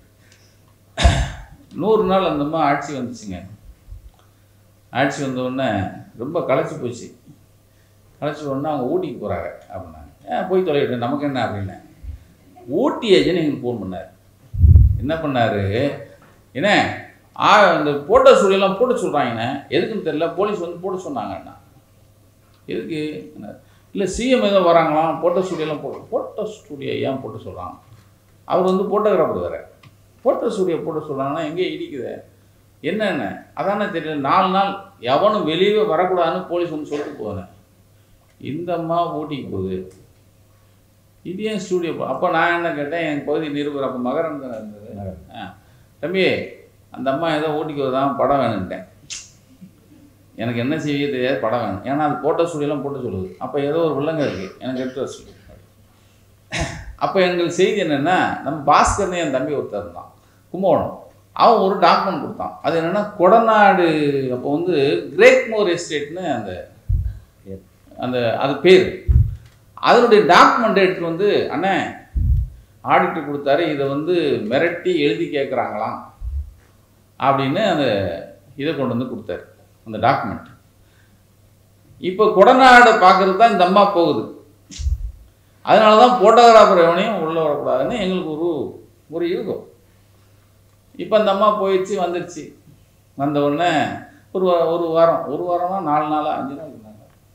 A: நூறு நாள் அந்த அம்மா ஆட்சி வந்துச்சுங்க ஆட்சி வந்த உடனே ரொம்ப களைச்சி போச்சு களைச்சி உடனே அவங்க ஊட்டிக்கு போகிறாங்க அப்படின்னாங்க ஏன் போய் தொலைவிட்டு நமக்கு என்ன அப்படின்னேன் ஊட்டி ஏஜென்ட் எங்களுக்கு ஃபோன் பண்ணார் என்ன பண்ணார் என்ன ஆ இந்த போட்டோ ஸ்டூடியோலாம் போட சொல்கிறாங்கண்ணே எதுக்குன்னு தெரியல போலீஸ் வந்து போட சொன்னாங்கண்ணா எதுக்கு இல்லை சிஎம் ஏதோ வராங்களாம் போட்டோ ஸ்டூடியோலாம் போட போட்டோ ஸ்டூடியோ ஏன் போட்டு சொல்கிறாங்க அவர் வந்து ஃபோட்டோகிராஃபர் வேறு போட்டோ ஸ்டூடியோ போட சொல்கிறாங்கன்னா எங்கே இடிக்குது என்னென்ன அதானே தெரியல நாலு நாள் எவனும் வெளியவே வரக்கூடாதுன்னு போலீஸ் வந்து சொல்லிட்டு போகிறேன் இந்த அம்மா ஊட்டிக்கு போகுது இது ஏன் ஸ்டூடியோ போ அப்போ நான் என்ன கேட்டேன் என் பகுதி நிருபர் அப்போ மகரன் தானே இருந்தது ஆ தம்பி அந்த அம்மா ஏதோ ஊட்டிக்கு வருதான் படம் வேணுன்ட்டேன் எனக்கு என்ன செய்ய தெரியாது படம் வேணும் ஏன்னா அது போட்டோ ஸ்டூடியோலாம் போட்டு சொல்லுது அப்போ ஏதோ ஒரு வில்லங்க இருக்குது எனக்கு எடுத்து வர சொல்லு அப்போ எங்களுக்கு செய்தி என்னென்னா நம்ம பாஸ்கர்னு என் தம்பி ஒருத்தர் இருந்தான் கும்பகோணம் அவன் ஒரு டாக்குமெண்ட் கொடுத்தான் அது என்னென்னா கொடநாடு அப்போ வந்து கிரேக்மோர் எஸ்டேட்னு அந்த அந்த அது பேர் அதனுடைய டாக்குமெண்ட் எடுத்துட்டு வந்து அண்ணே ஆடிட்டர் கொடுத்தாரு இதை வந்து மிரட்டி எழுதி கேட்குறாங்களாம் அப்படின்னு அந்த இதை கொண்டு வந்து கொடுத்தாரு அந்த டாக்குமெண்ட் இப்போ கொடநாடு பார்க்கறது தான் இந்த அம்மா போகுது அதனால தான் ஃபோட்டோகிராஃபர் எவனையும் உள்ளே வரக்கூடாதுன்னு எங்களுக்கு ஒரு ஒரு யூகம் இப்போ அந்த அம்மா போயிடுச்சு வந்துடுச்சு வந்த உடனே ஒரு வா- ஒரு வாரம் ஒரு வாரம்னா நாலு நாளா அஞ்சு நாள் இருந்தாங்க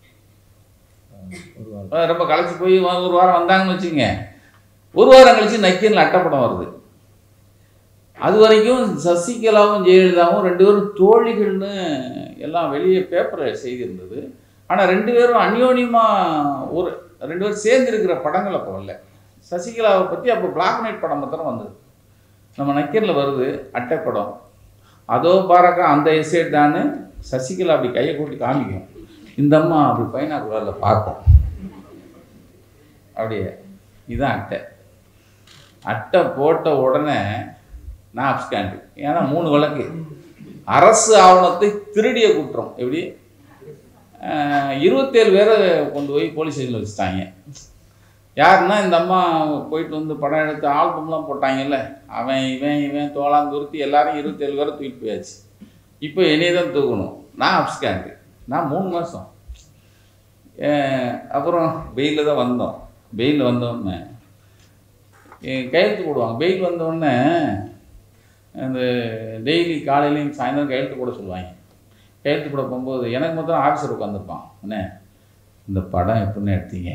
C: ஒரு வாரம்
A: அஹ் ரொம்ப களைச்சி போய் வ- ஒரு வாரம் வந்தாங்கன்னு வச்சுங்க ஒரு வாரம் கழிச்சு நக்கீரன் அட்டைப்படம் வருது அது வரைக்கும் சசிகலாவும் ஜெயலலிதாவும் ரெண்டு பேரும் தோழிகள்னு எல்லாம் வெளியே பேப்பரில் செய்தி இருந்தது ஆனால் ரெண்டு பேரும் அந்யோன்யமாக ஒரு ரெண்டு பேரும் சேர்ந்து இருக்கிற படங்கள் அப்போ வரல சசிகலாவை பற்றி அப்போ பிளாக் அண்ட் ஒயிட் படம் மாத்திரம் வந்தது நம்ம நக்கீரில் வருது அட்டைப்படம் அதோ பாருக்கா அந்த எஸ்டேட் தான்னு சசிகலா அப்படி கையை கூட்டி காமிக்கும் இந்த அம்மா அப்படி பைனாக்குலரில் பார்க்கும் அப்படியே இதுதான் அட்டை அட்டை போட்ட உடனே நான் அப்ஸ்காண்டு ஏன்னா மூணு வழக்கு அரசு ஆவணத்தை திருடிய குற்றம் எப்படி அஹ், இருபத்தேழு பேரை கொண்டு போய் போலீஸ் ஸ்டேஷனில் வச்சுட்டாங்க யாருன்னா இந்த அம்மா போயிட்டு வந்து படம் எடுத்து ஆல்பம்லாம் போட்டாங்கல்ல அவன் இவன் இவன் தோளான் துருத்தி எல்லாரும் இருபத்தேழு பேரை தூக்கிட்டு போயாச்சு இப்போ என்னைய தான் தூக்கணும் நான் அப்ஸ்காண்டு நான் மூணு மாதம் அப்புறம் வெயிலில் தான் வந்தோம் வெயில் வந்தோடனே கையெழுத்து போடுவாங்க வெயில் வந்தோடனே அந்த டெய்லி காலையிலையும் சாயந்தரம் கையெழுத்து போட சொல்லுவாங்க கையெழுத்து போட போகும்போது எனக்கு மொத்தம் ஆஃபீஸர் உட்காந்துருப்பான் என்ன இந்த படம் எப்படின்னு எடுத்தீங்க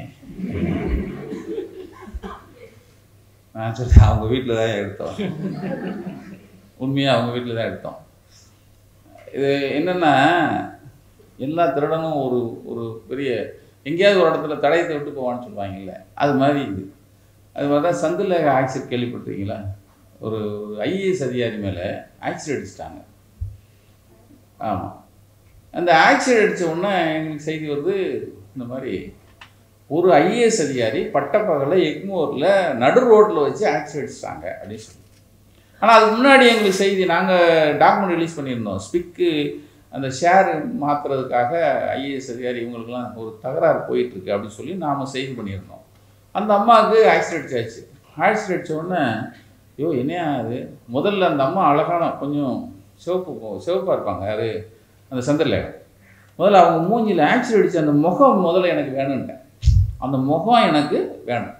A: நான் சொல்லிட்டு அவங்க வீட்டில் தான் எடுத்தோம் உண்மையாக அவங்க வீட்டில் தான் எடுத்தோம் இது என்னென்னா எல்லா திருடனும் ஒரு ஒரு பெரிய எங்கேயாவது ஒரு இடத்துல தடயத்தை விட்டு போவான்னு சொல்லுவாங்கல்ல அது மாதிரி இது அது மாதிரி தான் சந்தில் ஆக்சிடென்ட் கேள்விப்பட்டிருக்கீங்களா ஒரு ஐஏஎஸ் அதிகாரி மேலே ஆக்சிடென்ட் அடிச்சிட்டாங்க ஆமாம் அந்த ஆக்சிடென்ட் அடித்த உடனே எங்களுக்கு செய்தி வருது இந்த மாதிரி ஒரு ஐஏஎஸ் அதிகாரி பட்டப்பகலில் எக்மோரில் நடு ரோட்டில் வச்சு ஆக்சிடென்ட் அடிச்சிட்டாங்க அப்படின்னு சொல்லி ஆனால் அதுக்கு முன்னாடி எங்களுக்கு செய்தி நாங்கள் டாக்குமெண்ட் ரிலீஸ் பண்ணியிருந்தோம் ஸ்பிக்கு அந்த ஷேர் மாற்றுறதுக்காக ஐஏஎஸ் அதிகாரி இவங்களுக்கெல்லாம் ஒரு தகராறு போயிட்டுருக்கு அப்படின்னு சொல்லி நாம் செய்தி பண்ணியிருந்தோம் அந்த அம்மாவுக்கு ஆக்சிடென்ட் ஆச்சு ஆக்சிடென்ட் அடிச்ச உடனே ஐயோ என்னையா அது முதல்ல அந்த அம்மா அழகான கொஞ்சம் சிவப்பு சிவப்பாக இருப்பாங்க அது அந்த சந்திரலேகா முதல்ல அவங்க மூஞ்சியில் ஆக்சிடென்ட் அடிச்ச அந்த முகம் முதல்ல எனக்கு வேணும்ட்டேன் அந்த முகம் எனக்கு வேணும்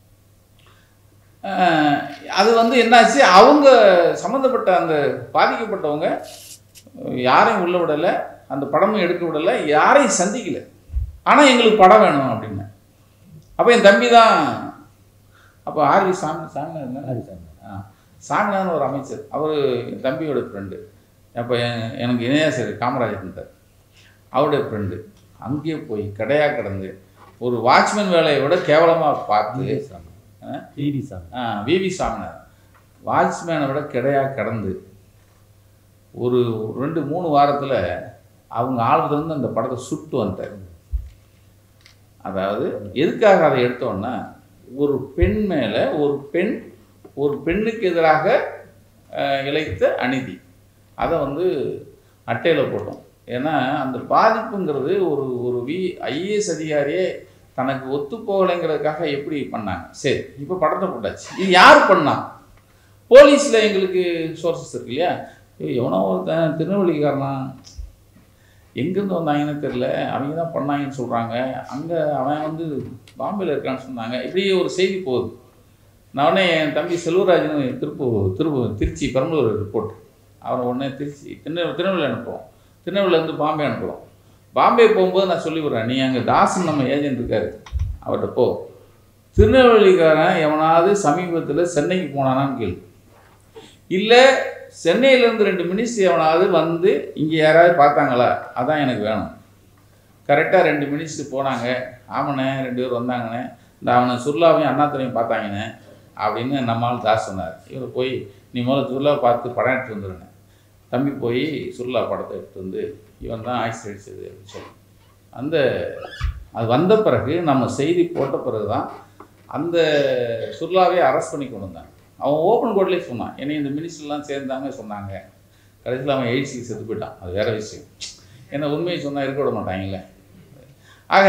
A: அஹ் அது வந்து என்னாச்சு அவங்க சம்மந்தப்பட்ட அந்த பாதிக்கப்பட்டவங்க யாரையும் உள்ள விடலை அந்த படமும் எடுக்க விடலை யாரையும் சந்திக்கல ஆனால் எங்களுக்கு படம் வேணும் அப்படின்னு அப்போ என் தம்பி தான் அப்போ ஆர்வி சாமி சாமிநாதன்
C: அது சார்
A: ஆ சாமிநாதன் ஒரு அமைச்சர் அவர் என் தம்பியோட ஃப்ரெண்டு அப்போ என் எனக்கு இணையாசிரியர் காமராஜர் இருந்தார் அவருடைய ஃப்ரெண்டு அங்கேயே போய் கடையாக கிடந்து ஒரு வாட்ச்மேன் வேலையை விட கேவலமாக பார்த்து
C: டிடி சாமி
A: ஆ?
C: டிடி சாமி
A: விவி சாமினார் வாட்ச்மேனை விட கிடையாக கடந்து ஒரு ரெண்டு மூணு வாரத்தில் அவங்க ஆளுலேருந்து அந்த படத்தை சுட்டு வந்துட்டார் அதாவது எதுக்காக அதை எடுத்தோன்னா ஒரு பெண் மேலே ஒரு பெண் ஒரு பெண்ணுக்கு எதிராக அஹ், இழைத்த அநீதி அதை வந்து அட்டையில் போட்டோம் ஏன்னா அந்த பாதிப்புங்கிறது ஒரு ஒரு வி ஐஏஎஸ் அதிகாரியே தனக்கு ஒத்து போகலைங்கிறதுக்காக எப்படி பண்ணாங்க சரி இப்போ படத்தை போட்டாச்சு இது யார் பண்ணா போலீஸில் எங்களுக்கு சோர்சஸ் இருக்கு இல்லையா ஏய், எவனோ ஒருத்தன் திருநெல்வேலிக்காரனா எங்கேருந்து வந்தாங்கன்னு தெரில அவங்க தான் பண்ணாங்கன்னு சொல்கிறாங்க அங்கே அவன் வந்து பாம்பேல இருக்கான்னு சொன்னாங்க இப்படியே ஒரு செய்தி போகுது நான் உடனே என் தம்பி செல்வராஜன் திருப்பூர் திருப்பூர் திருச்சி பெரம்பலூர் ரிப்போர்ட் அவனை உடனே திருச்சி திருநெ திருநெல்வேலி அனுப்புவோம் திருநெல்வேலியிலேருந்து பாம்பே அனுப்புகிறோம் பாம்பே போகும்போது நான் சொல்லி விட்றேன் நீ அங்கே தாசன் நம்ம ஏஜென்ட் இருக்காரு அவர்கிட்ட போ திருநெல்வேலிக்காரன் எவனாவது சமீபத்தில் சென்னைக்கு போனானான்னு கேளு இல்லை சென்னையிலேருந்து ரெண்டு மினிஸ்டர் எவனாவது வந்து இங்கே யாராவது பார்த்தாங்களா அதான் எனக்கு வேணும் கரெக்டாக ரெண்டு மினிஸ்டர் போனாங்க ஆமாண்ணே ரெண்டு பேர் வந்தாங்கண்ணே இந்த அவனை சுர்லாவையும் அண்ணாத்துறையும் பார்த்தாங்கண்ணே அப்படின்னு நம்மால் தாஸ் சொன்னார் இவர் போய் நீ முதல்ல சுர்லா பார்த்து படம் எடுத்து வந்துருங்க தம்பி போய் சுர்லா படத்தை எடுத்து வந்து இவன் தான் ஆக்சிடென்ட் அடிச்சது அப்படின்னு சொல்லி அந்த அது வந்த பிறகு நம்ம செய்தி போட்ட பிறகு தான் அந்த சுர்லாவே அரெஸ்ட் பண்ணி கொண்டு வந்தாங்க அவன் ஓப்பன் கோர்ட்லேயே சொன்னான் என்னை இந்த மினிஸ்டர்லாம் சேர்ந்தாங்க சொன்னாங்க கடைசியில் அவன் எய்ட்ஸுக்கு செத்து போயிட்டான் அது வேற விஷயம் ஏன்னா உண்மையை சொன்னால் இருக்க விட மாட்டாங்கல்ல ஆக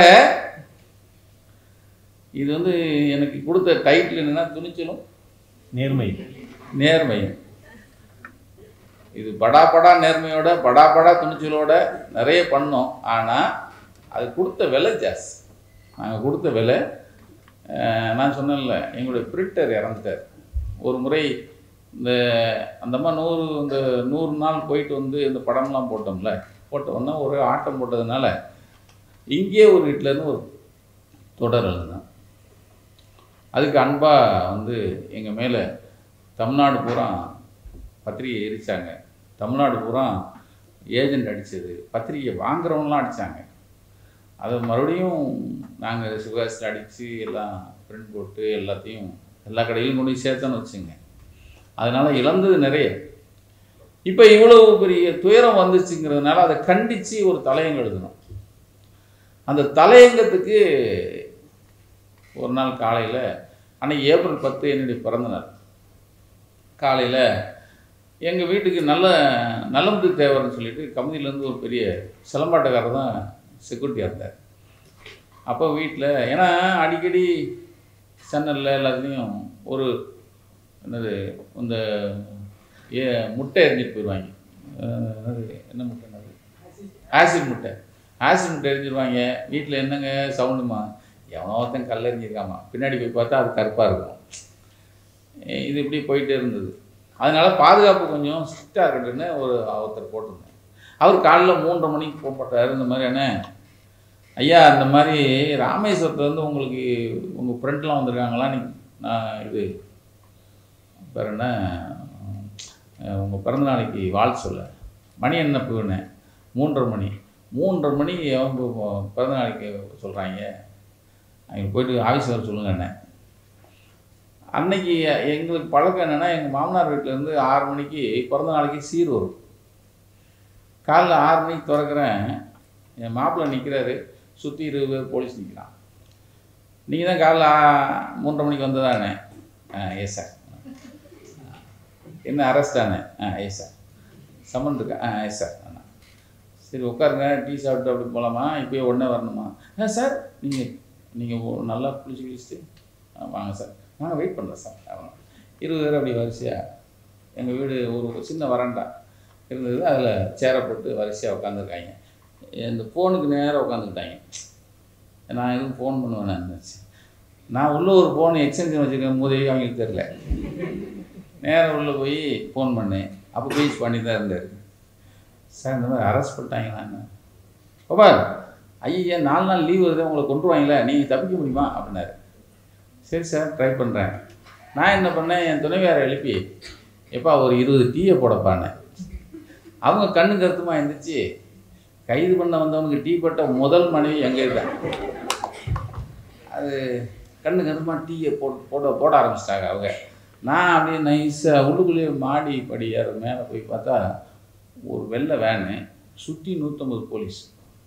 A: இது வந்து எனக்கு கொடுத்த டைட்டில் என்னன்னா துணிச்சலும்
C: நேர்மை
A: நேர்மையும் இது படா படா நேர்மையோட படா படா துணிச்சலோட நிறைய பண்ணோம் ஆனால் அது கொடுத்த விலை ஜாஸ்தி நாங்கள் கொடுத்த விலை அஹ், நான் சொன்னேன்ல எங்களுடைய பிரிண்டர் இறந்துட்டார் ஒரு முறை இந்த அந்த அம்மா நூறு இந்த நூறு நாள் போயிட்டு வந்து இந்த படம்லாம் போட்டோம்ல போட்ட உடனே ஒரு ஆட்டம் போட்டதுனால இங்கே ஒரு வீட்டிலேருந்து ஒரு தொடர் எழுதினேன் அதுக்கு அன்பாக வந்து எங்கள் மேலே தமிழ்நாடு பூரா பத்திரிகை எரிச்சாங்க தமிழ்நாடு பூரா ஏஜென்ட் அடித்தது பத்திரிகை வாங்குறவங்களாம் அடித்தாங்க அதை மறுபடியும் நாங்கள் சுகாசில் அடித்து எல்லாம் பிரிண்ட் போட்டு எல்லாத்தையும் எல்லா கடையிலும் கொண்டு போய் சேர்த்தோன்னு வச்சுங்க அதனால் இழந்தது நிறைய இப்போ இவ்வளவு பெரிய துயரம் வந்துச்சுங்கிறதுனால அதை கண்டித்து ஒரு தலையங்கம் எழுதணும் அந்த தலையங்கத்துக்கு ஒரு நாள் காலையில் அன்னைக்கு ஏப்ரல் பத்து என்னுடைய பிறந்த நாள் காலையில் எங்கள் வீட்டுக்கு நல்ல நலம்பு தேவர்னு சொல்லிட்டு கம்பெனிலேருந்து ஒரு பெரிய சிலம்பாட்டக்காரர் தான் செக்யூரிட்டியாக இருந்தார் அப்போ வீட்டில் ஏன்னா அடிக்கடி சேனலில் எல்லாத்துலேயும் ஒரு என்னது இந்த ஏ முட்டை எரிஞ்சிட்டு போயிடுவாங்க அஹ் என்னது என்ன முட்டை என்னது ஆசிட் முட்டை ஆசிட் முட்டை எரிஞ்சிருவாங்க வீட்டில் என்னங்க சவுண்டுமா எவனோ ஒருத்தன் கல் எரிஞ்சிருக்காமா பின்னாடி போய் பார்த்தா அது கருப்பாக இருக்கும் எ- இது இப்படி போயிட்டே இருந்தது அதனால பாதுகாப்பு கொஞ்சம் ஸ்ட்ரிக்டாக இருக்கட்டும்னு ஒரு ஒருத்தர் போட்டிருந்தேன் அவர் காலைல மூன்றரை மணிக்கு போகப்பட்டார் இந்த மாதிரி என்ன ஐயா இந்த மாதிரி ராமேஸ்வரத்தில் வந்து உங்களுக்கு உங்கள் ஃப்ரெண்ட்லாம் வந்திருக்காங்களா நீ நான் இது பேர் என்ன உங்கள் பிறந்த நாளைக்கு வாழ் சொல்ல மணி என்ன போனேன் மூன்றரை மணி மூன்றரை மணி அவங்க பிறந்த நாளைக்கு சொல்கிறாங்க அவங்க போயிட்டு ஆஃபீஸ் வர சொல்லுங்க என்ன அன்னைக்கு எங்களுக்கு பழக்கம் என்னென்னா எங்கள் மாமனார் வீட்டிலேருந்து ஆறு மணிக்கு பிறந்த நாளைக்கு சீர் வரும் காலைல ஆறு மணிக்கு திறக்கிறேன் என் மாப்பிள்ளை நிற்கிறாரு சுற்றி இருபது பேர் போலீஸ் நிற்கிறான் நீங்கள் தான் காலைல ஆ- மூன்றரை மணிக்கு வந்ததானே ஆ எஸ் சார் என்ன அரெஸ்ட் தானே ஆ எஸ் சார் சம்மன் இருக்கா ஆ எஸ் சார் அண்ணா சரி உட்காருங்க டீ சாப்பிட்டு அப்படி போகலாமா இப்போயே உடனே வரணுமா ஆ சார் நீங்கள் நீங்கள் நல்லா குளிச்சு குளிச்சுட்டு ஆ, வாங்க சார் நாங்கள் வெயிட் பண்ணுறோம் சார் ஆமாம் இருபது பேர் அப்படி வரிசையாக எங்கள் வீடு ஒரு சின்ன வராண்டா இருந்தது அதில் சேரை போட்டு வரிசையாக உட்காந்துருக்காங்க இந்த ஃபோனுக்கு நேராக உட்காந்துக்கிட்டாங்க நான் எதுவும் ஃபோன் பண்ணுவேன் இருந்துச்சு நான் உள்ள ஒரு ஃபோன் எக்ஸ்டென்ஷன் வச்சுருக்கேன் முதவி அவங்களுக்கு தெரில நேராக உள்ளே போய் ஃபோன் பண்ணேன் அப்போ பேஸ் பண்ணி தான் இருந்தார் சார் இந்த மாதிரி அரெஸ்ட் பண்ணிட்டாங்க நான் பாப்பா ஐயா நாலு நாள் லீவ் வருது உங்களை கொண்டு வாங்களே நீங்கள் தப்பிக்க முடியுமா அப்படின்னாரு சரி சார் ட்ரை பண்ணுறேன் நான் என்ன பண்ணேன் என் துணைவியாரை எழுப்பி எப்பா ஒரு இருபது டீயை போடப்பானேன் அவங்க கண்ணு கருத்துமா இருந்துச்சு கைது பண்ண வந்தவனுக்கு டீ போட்ட முதல் மனைவி எங்கே தான் அது கண்ணு கருத்துமா டீயை போட்டு போட போட ஆரம்பிச்சிட்டாங்க அவங்க நான் அப்படியே நைஸாக உள்ளுக்குள்ளேயே மாடி படி ஏற மேலே போய் பார்த்தா ஒரு வெள்ளை வேனு சுற்றி நூற்றம்பது போலீஸ்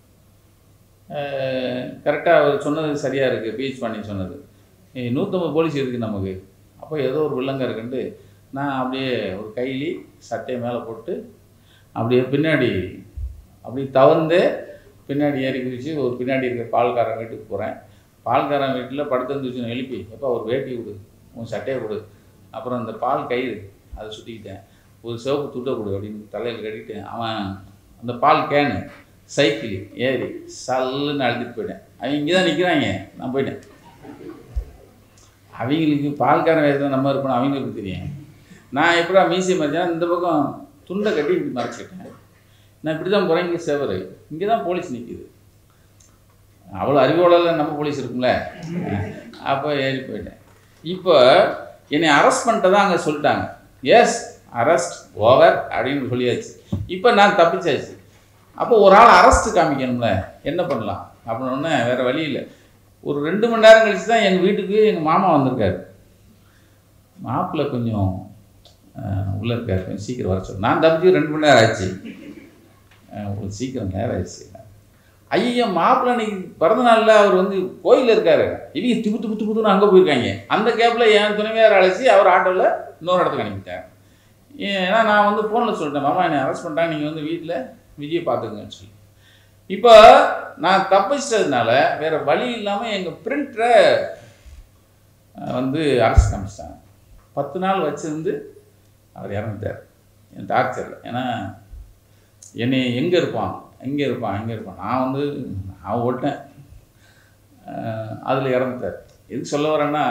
A: கரெக்டாக அவர் சொன்னது சரியாக இருக்குது பீச் பண்ணி சொன்னது நூற்றம்பது போலீஸ் இருக்குது நமக்கு அப்போ ஏதோ ஒரு வில்லங்க இருக்குன்ட்டு நான் அப்படியே ஒரு கைலி சட்டையை மேலே போட்டு அப்படியே பின்னாடி அப்படி தவர்ந்து பின்னாடி ஏறி குதிச்சு ஒரு பின்னாடி இருக்க பால்காரன் வீட்டுக்கு போகிறேன் பால்காரன் வீட்டில் படுத்திருந்துச்சு எழுப்பி எப்போ ஒரு வேட்டி கொடு உன் சட்டையை கொடு அப்புறம் அந்த பால் கயிறு அதை சுற்றிக்கிட்டேன் ஒரு சிவப்பு துட்டை கொடு அப்படின்னு தலையில் கட்டிட்டு அவன் அந்த பால் கேனு சைக்கிள் ஏறி சல்லுன்னு அழுத்திட்டு போயிட்டேன் அவங்க இங்கே தான் நிற்கிறாங்க நான் போயிட்டேன் அவங்களுக்கு பால்காரன் வேறு நம்ம இருக்கணும் அவங்களுக்கு தெரியும் நான் எப்படா மீசியம் மறைச்சேன் இந்த பக்கம் துண்டை கட்டி இப்படி மறைச்சிக்கிட்டேன் நான் இப்படி தான் போகிறேன் இங்கே செவரு இங்கே தான் போலீஸ் நிற்கிது அவ்வளோ அறிவோடல நம்ம போலீஸ் இருக்கும்ல அப்போ ஏறி போயிட்டேன் இப்போ என்னை அரெஸ்ட் பண்ணிட்டதா அங்கே சொல்லிட்டாங்க எஸ் அரெஸ்ட் ஓவர் அப்படின்னு சொல்லியாச்சு இப்போ நான் தப்பிச்சாச்சு அப்போ ஒரு ஆள் அரெஸ்ட் காமிக்கணும்ல என்ன பண்ணலாம் அப்படின்னோடனே வேறு வழி இல்லை ஒரு ரெண்டு மணி நேரம் கழிச்சு தான் எங்கள் வீட்டுக்கு எங்கள் மாமா வந்திருக்காரு மாப்பிள்ளை கொஞ்சம் அஹ், உள்ள இருக்காரு கொஞ்சம் சீக்கிரம் வர சொல்லு நான் தப்பிச்சு ரெண்டு மணி நேரம் ஆச்சு அஹ், உங்களுக்கு சீக்கிரம் நேரம் ஆயிடுச்சு ஐயா மாப்பிள்ளை அன்னைக்கு பிறந்த நாளில் அவர் வந்து கோயிலில் இருக்காரு இவங்க திப்பு திப்பு திப்புன்னு அங்கே போயிருக்காங்க அந்த கேப்பில் என் துணைவியார் அழைச்சி அவர் ஆட்டோவில் இன்னொரு இடத்துக்கு அனுப்பிட்டார் ஏன்னா நான் வந்து ஃபோனில் சொல்லிட்டேன் மாமா என்னை அரெஸ்ட் பண்ணிட்டாங்க நீங்கள் வந்து வீட்டில் விஜய் பார்த்துக்குங்கன்னு சொல்லி இப்போ நான் தப்பிச்சதுனால வேற வழி இல்லாமல் எங்கள் பிரிண்டரை வந்து அரசு காமிச்சிட்டாங்க பத்து நாள் வச்சிருந்து அவர் இறந்துட்டார் என் டார்ச்சரில் ஏன்னா என்னை எங்கே இருப்பான் எங்கே இருப்பான் எங்கே இருப்பான் நான் வந்து நான் ஓட்டேன் அதில் இறந்துட்டார் எதுக்கு சொல்ல வரேன்னா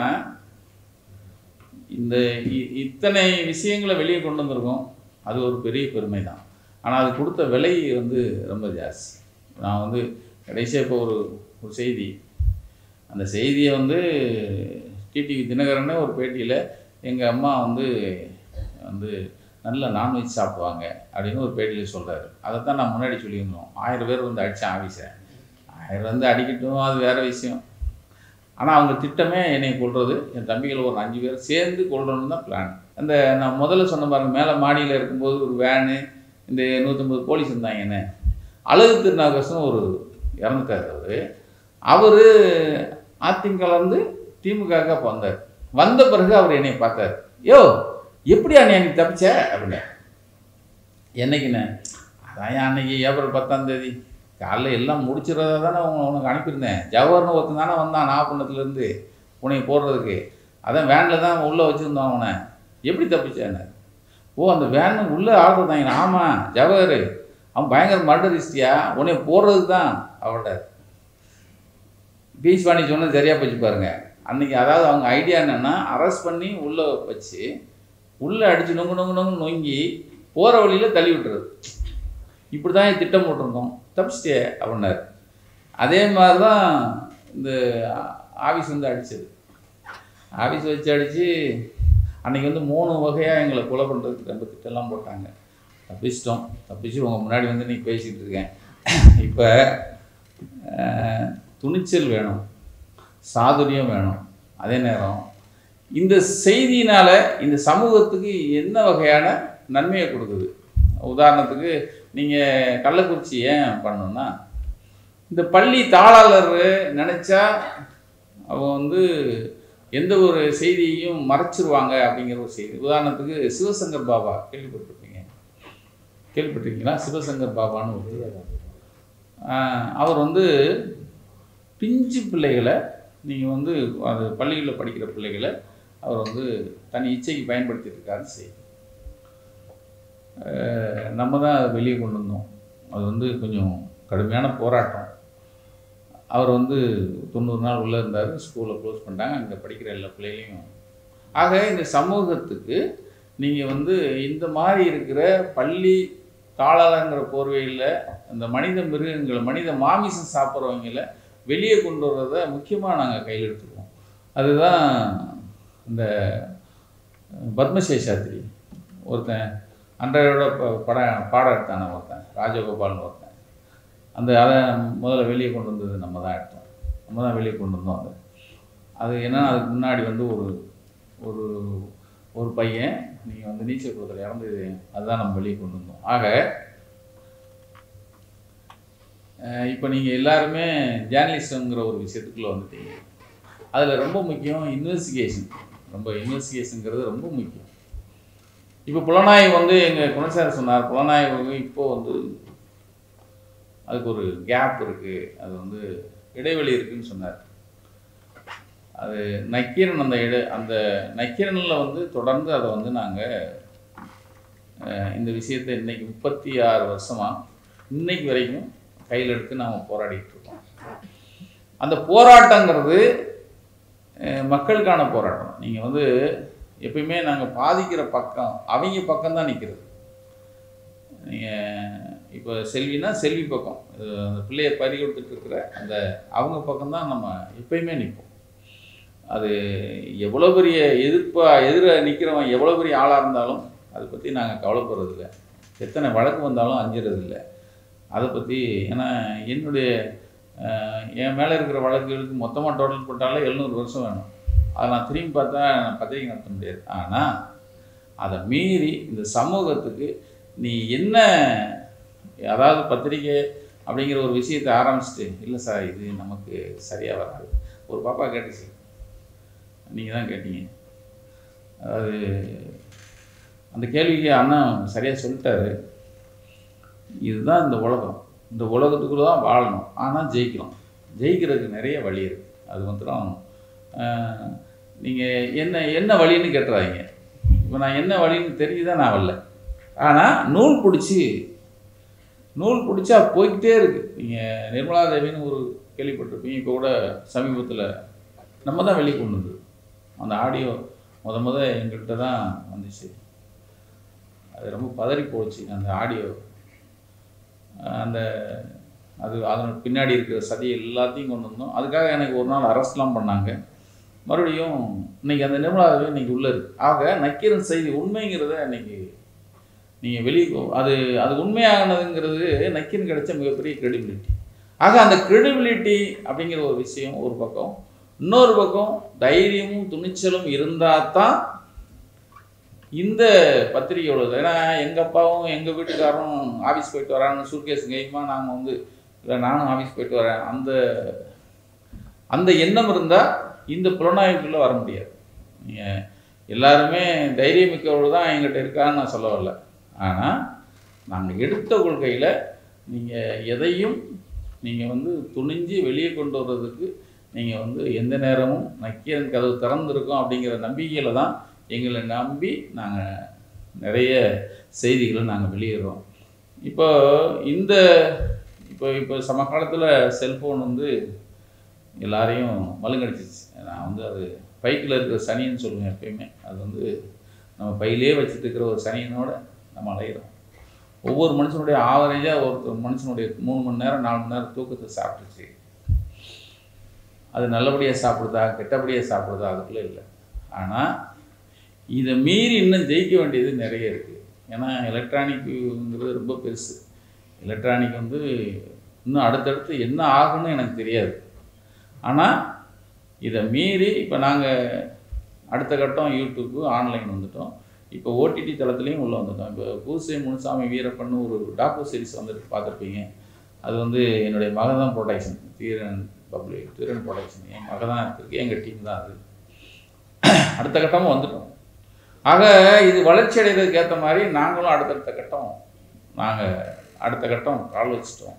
A: இந்த இ- இத்தனை விஷயங்களை வெளியே கொண்டு வந்திருக்கோம் அது ஒரு பெரிய பெருமை தான் ஆனால் அது கொடுத்த விலை வந்து ரொம்ப ஜாஸ்தி நான் வந்து கடைசியாக இப்போ ஒரு ஒரு செய்தி அந்த செய்தியை வந்து டிடிவி தினகரனே ஒரு பேட்டியில் எங்கள் அம்மா வந்து வந்து நல்ல நான்வெஜ் சாப்பிடுவாங்க அப்படின்னு ஒரு பேட்டியில் சொல்கிறாரு அதை தான் நான் முன்னாடி சொல்லியிருந்தோம் ஆயிரம் பேர் வந்து அடித்தேன் ஆஃபீஸை ஆயிரம் வந்து அடிக்கட்டும் அது வேறு விஷயம் ஆனால் அவங்க திட்டமே என்னை கொள்வது என் தம்பிகள் ஒரு அஞ்சு பேர் சேர்ந்து கொள்றோன்னு தான் பிளான் அந்த நான் முதல்ல சொன்ன பாருங்க மேலே மாடியில் இருக்கும்போது ஒரு வேனு இந்த நூற்றம்பது போலீஸ் இருந்தாங்க என்ன அழகு திருநாகரசன் ஒரு இறந்துட்டார் அவர் அவர் அதிமுகலேருந்து திமுகவுக்கு அப்போ வந்தார் வந்த பிறகு அவர் என்னை பார்த்தார் யோ எப்படி அண்ணே அன்னைக்கு தப்பிச்ச அப்படின்னு என்னைக்குண்ணே அதான் அன்னைக்கு ஏப்ரல் பத்தாம் தேதி காலைல எல்லாம் முடிச்சிடறதா தானே உன உனக்கு அனுப்பியிருந்தேன் ஜவஹர்னு ஒருத்தன் தானே வந்தான் நாகப்பட்டினத்துலேருந்து உன்னை போடுறதுக்கு அதான் வேனில் தான் உள்ளே வச்சுருந்தான் அவனை எப்படி தப்பிச்சானே ஓ அந்த வேன் உள்ளே ஆள் தாங்க ஆமாம் ஜவஹர் அவன் பயங்கர மர்டரிஸ்டியா உன்னை போடுறதுக்கு தான் அவட பீச் பண்ணி சொன்னது சரியாக போச்சு பாருங்க அன்னைக்கு அதாவது அவங்க ஐடியா என்னென்னா அரெஸ்ட் பண்ணி உள்ளே வச்சு உள்ளே அடித்து நொங்கு நொங்கு நொங்கு நொங்கி போகிற வழியில் தள்ளி விட்டுறது இப்படி தான் திட்டம் போட்டிருந்தோம் தப்பிச்சிட்டே அப்படின்னாரு அதே மாதிரி தான் இந்த ஆஃபீஸ் வந்து அடிச்சது ஆஃபீஸ் வச்சு அடித்து அன்னைக்கு வந்து மூணு வகையாக எங்களை கொலை பண்ணுறதுக்கு ரொம்ப திட்டம்லாம் போட்டாங்க தப்பிச்சிட்டோம் தப்பிச்சு உங்கள் முன்னாடி வந்து நீ பேசிகிட்டு இருக்கேன் இப்போ துணிச்சல் வேணும் சாதுரியம் வேணும் அதே நேரம் இந்த செய்தியினால் இந்த சமூகத்துக்கு என்ன வகையான நன்மையை கொடுக்குது உதாரணத்துக்கு நீங்கள் கள்ளக்குறிச்சி ஏன் பண்ணணும்னா இந்த பள்ளி தாளாளர் நினச்சா அவன் வந்து எந்த ஒரு செய்தியையும் மறைச்சிருவாங்க அப்படிங்கிற ஒரு செய்தி உதாரணத்துக்கு சிவசங்கர் பாபா கேள்விப்பட்டிருப்பீங்க கேள்விப்பட்டிருக்கீங்களா சிவசங்கர் பாபான்னு ஒரு ஆஹ் அவர் வந்து பிஞ்சு பிள்ளைகளை நீங்கள் வந்து அது பள்ளிகளில் படிக்கிற பிள்ளைகளை அவர் வந்து தன் இச்சைக்கு பயன்படுத்திட்டு இருக்காரு செய்தி ஆஹ் நம்ம தான் அதை வெளியே கொண்டு வந்தோம் அது வந்து கொஞ்சம் கடுமையான போராட்டம் அவர் வந்து தொண்ணூறு நாள் உள்ளே இருந்தார் ஸ்கூலை க்ளோஸ் பண்ணிட்டாங்க அங்கே படிக்கிற எல்லா பிள்ளைகளையும் ஆக இந்த சமூகத்துக்கு நீங்கள் வந்து இந்த மாதிரி இருக்கிற பள்ளி தாளாளங்கிற போர்வையில் இந்த மனித மிருகங்களை மனித மாமிசம் சாப்பிட்றவங்கள வெளியே கொண்டு வர்றதை முக்கியமாக நாங்கள் கையில் எடுத்துக்குவோம் அதுதான் இந்த பத்மசேஷாத்ரி ஒருத்தன் அன்றையோட ப- பட பாடம் எடுத்தான ஒருத்தன் ராஜகோபால்னு ஒருத்தன் அந்த அதை முதல்ல வெளியே கொண்டு வந்தது நம்ம தான் எடுத்தோம் நம்ம தான் வெளியே கொண்டு வந்தோம் அதை அது என்னன்னா அதுக்கு முன்னாடி வந்து ஒரு ஒரு ஒரு பையன் நீங்கள் வந்து நீச்சல் குளத்தில் இறந்தது அதுதான் நம்ம வெளியே கொண்டு வந்தோம் ஆக இப்போ நீங்கள் எல்லாருமே ஜேர்னலிஸ்ட்டுங்கிற ஒரு விஷயத்துக்குள்ளே வந்துட்டீங்க அதில் ரொம்ப முக்கியம் இன்வெஸ்டிகேஷன் ரொம்ப இன்வெஸ்டிகேஷனுங்கிறது ரொம்ப முக்கியம் இப்போ புலனாய்வு வந்து எங்கள் குணசார் சொன்னார் புலனாய்வு இப்போ வந்து அதுக்கு ஒரு கேப் இருக்குது அது வந்து இடைவெளி இருக்குன்னு சொன்னார் அது நக்கீரன் அந்த இட அந்த நக்கீரனில் வந்து தொடர்ந்து அதை வந்து நாங்கள் இந்த விஷயத்தை இன்னைக்கு முப்பத்தி ஆறு வருஷமாக இன்னைக்கு வரைக்கும் கையில் எடுத்து நாம் போராடிட்டு இருக்கோம் அந்த போராட்டங்கிறது அஹ், மக்களுக்கான போராட்டம் நீங்கள் வந்து எப்பயுமே நாங்கள் பாதிக்கிற பக்கம் அவங்க பக்கம் தான் நிற்கிறது நீங்கள் இப்போ செல்வினா செல்வி பக்கம் இது அந்த பிள்ளையை பறி கொடுத்துட்டு இருக்கிற அந்த அவங்க பக்கம் தான் நம்ம எப்பயுமே நிற்போம் அது எவ்வளோ பெரிய எதிர்ப்பாக எதிர நிற்கிறவன் எவ்வளோ பெரிய ஆளாக இருந்தாலும் அதை பற்றி நாங்கள் கவலைப்படுறதில்ல எத்தனை வழக்கு வந்தாலும் அஞ்சுறதில்ல அதை பற்றி ஏன்னா என்னுடைய அஹ், என் மேலே இருக்கிற வழக்குகளுக்கு மொத்தமாக டோட்டல் போட்டாலே எழுநூறு வருஷம் வேணும் அதை நான் திரும்பி பார்த்தா நான் பத்திரிக்கை நடத்த முடியாது ஆனால் அதை மீறி இந்த சமூகத்துக்கு நீ என்ன அதாவது பத்திரிக்கை அப்படிங்கிற ஒரு விஷயத்தை ஆரம்பிச்சிட்டு இல்லை சார் இது நமக்கு சரியாக வராது ஒரு பாப்பா கேட்டுச்சு நீங்கள் தான் கேட்டீங்க அதாவது அந்த கேள்விக்கு அண்ணா சரியாக சொல்லிட்டாரு இதுதான் இந்த உலகம் இந்த உலகத்துக்குள்ளே தான் வாழணும் ஆனால் ஜெயிக்கலாம் ஜெயிக்கிறதுக்கு நிறைய வழி இருக்குது அது வந்துடும் நீங்கள் என்ன என்ன வழின்னு கேட்டுறாதீங்க இப்போ நான் என்ன வழின்னு தெரிஞ்சுதான் நான் வரல ஆனால் நூல் பிடிச்சி நூல் பிடிச்சா போய்கிட்டே இருக்கு நீங்கள் நிர்மலா தேவின்னு ஒரு கேள்விப்பட்டிருப்பீங்க இப்போ கூட சமீபத்தில் நம்ம தான் வெளியே கொண்டு வந்தது அந்த ஆடியோ முத முத எங்கள்கிட்ட தான் வந்துச்சு அது ரொம்ப பதறி போச்சு அந்த ஆடியோ அந்த அது அதன் பின்னாடி இருக்கிற சதி எல்லாத்தையும் கொண்டு வந்தோம் அதுக்காக எனக்கு ஒரு நாள் அரெஸ்ட்லாம் பண்ணாங்க மறுபடியும் இன்னைக்கு அந்த நிர்மலா தேவி இன்னைக்கு உள்ள இருக்கு ஆக நக்கீரன் செய்தி உண்மைங்கிறத இன்னைக்கு நீங்கள் வெளியே அது அது உண்மையானதுங்கிறது நக்கீரன் கிடைச்ச மிகப்பெரிய கிரெடிபிலிட்டி ஆக அந்த கிரெடிபிலிட்டி அப்படிங்கிற ஒரு விஷயம் ஒரு பக்கம் இன்னொரு பக்கம் தைரியமும் துணிச்சலும் இருந்தால் தான் இந்த பத்திரிகை உள்ளது ஏன்னா எங்கள் அப்பாவும் எங்கள் வீட்டுக்காரரும் ஆஃபீஸ் போயிட்டு வராங்க சூட்கேஸ் கையுமா நாங்கள் வந்து இல்லை நானும் ஆஃபீஸ் போயிட்டு வரேன் அந்த அந்த எண்ணம் இருந்தால் இந்த புலனாய்வுக்குள்ளே வர முடியாது நீங்கள் எல்லாருமே தைரியமிக்கவர்கள் தான் எங்கிட்ட இருக்கான்னு நான் சொல்ல வரல ஆனால் நாங்கள் எடுத்த கொள்கையில் நீங்கள் எதையும் நீங்கள் வந்து துணிஞ்சு வெளியே கொண்டு வர்றதுக்கு நீங்கள் வந்து எந்த நேரமும் நக்கீரன் கதவு திறந்திருக்கோம் அப்படிங்கிற நம்பிக்கையில் தான் எங்களை நம்பி நாங்கள் நிறைய செய்திகளை நாங்கள் வெளியிடுறோம் இப்போ இந்த இப்போ இப்போ சமகாலத்தில் செல்ஃபோன் வந்து எல்லாரையும் மழுங்கடிச்சிச்சு நான் வந்து அது பைக்கில் இருக்கிற சனின்னு சொல்லுவேன் எப்பயுமே அது வந்து நம்ம பையிலே வச்சுட்டு இருக்கிற ஒரு சனியனோட நம்ம அலைகிறோம் ஒவ்வொரு மனுஷனுடைய ஆவரேஜாக ஒரு மனுஷனுடைய மூணு மணி நேரம் நாலு மணி நேரம் தூக்கத்தை சாப்பிட்டுச்சு அது நல்லபடியாக சாப்பிடுதா கெட்டபடியாக சாப்பிடுதா அதுக்குள்ளே இல்லை ஆனால் இதை மீறி இன்னும் ஜெயிக்க வேண்டியது நிறைய இருக்குது ஏன்னா எலக்ட்ரானிக்குங்கிறது ரொம்ப பெருசு எலக்ட்ரானிக் வந்து இன்னும் அடுத்தடுத்து என்ன ஆகும்னு எனக்கு தெரியாது ஆனால் இதை மீறி இப்போ நாங்கள் அடுத்த கட்டம் யூடியூப்பு ஆன்லைன் வந்துட்டோம் இப்போ ஓடிடி தளத்துலேயும் உள்ளே வந்துட்டோம் இப்போ பூசை முனுசாமி வீரப்பன்னு ஒரு டாக்கு சீரிஸ் வந்துட்டு பார்த்துருப்பீங்க அது வந்து என்னுடைய மகன் தான் production Dheeran public Dheeran production என் மகன் தான் இருக்கு எங்கள் டீம் தான் அது அடுத்த கட்டமும் வந்துட்டோம் ஆக இது வளர்ச்சி அடைகிறதுக்கு ஏற்ற மாதிரி நாங்களும் அடுத்தடுத்த கட்டம் நாங்கள் அடுத்த கட்டம் கால் வச்சிட்டோம்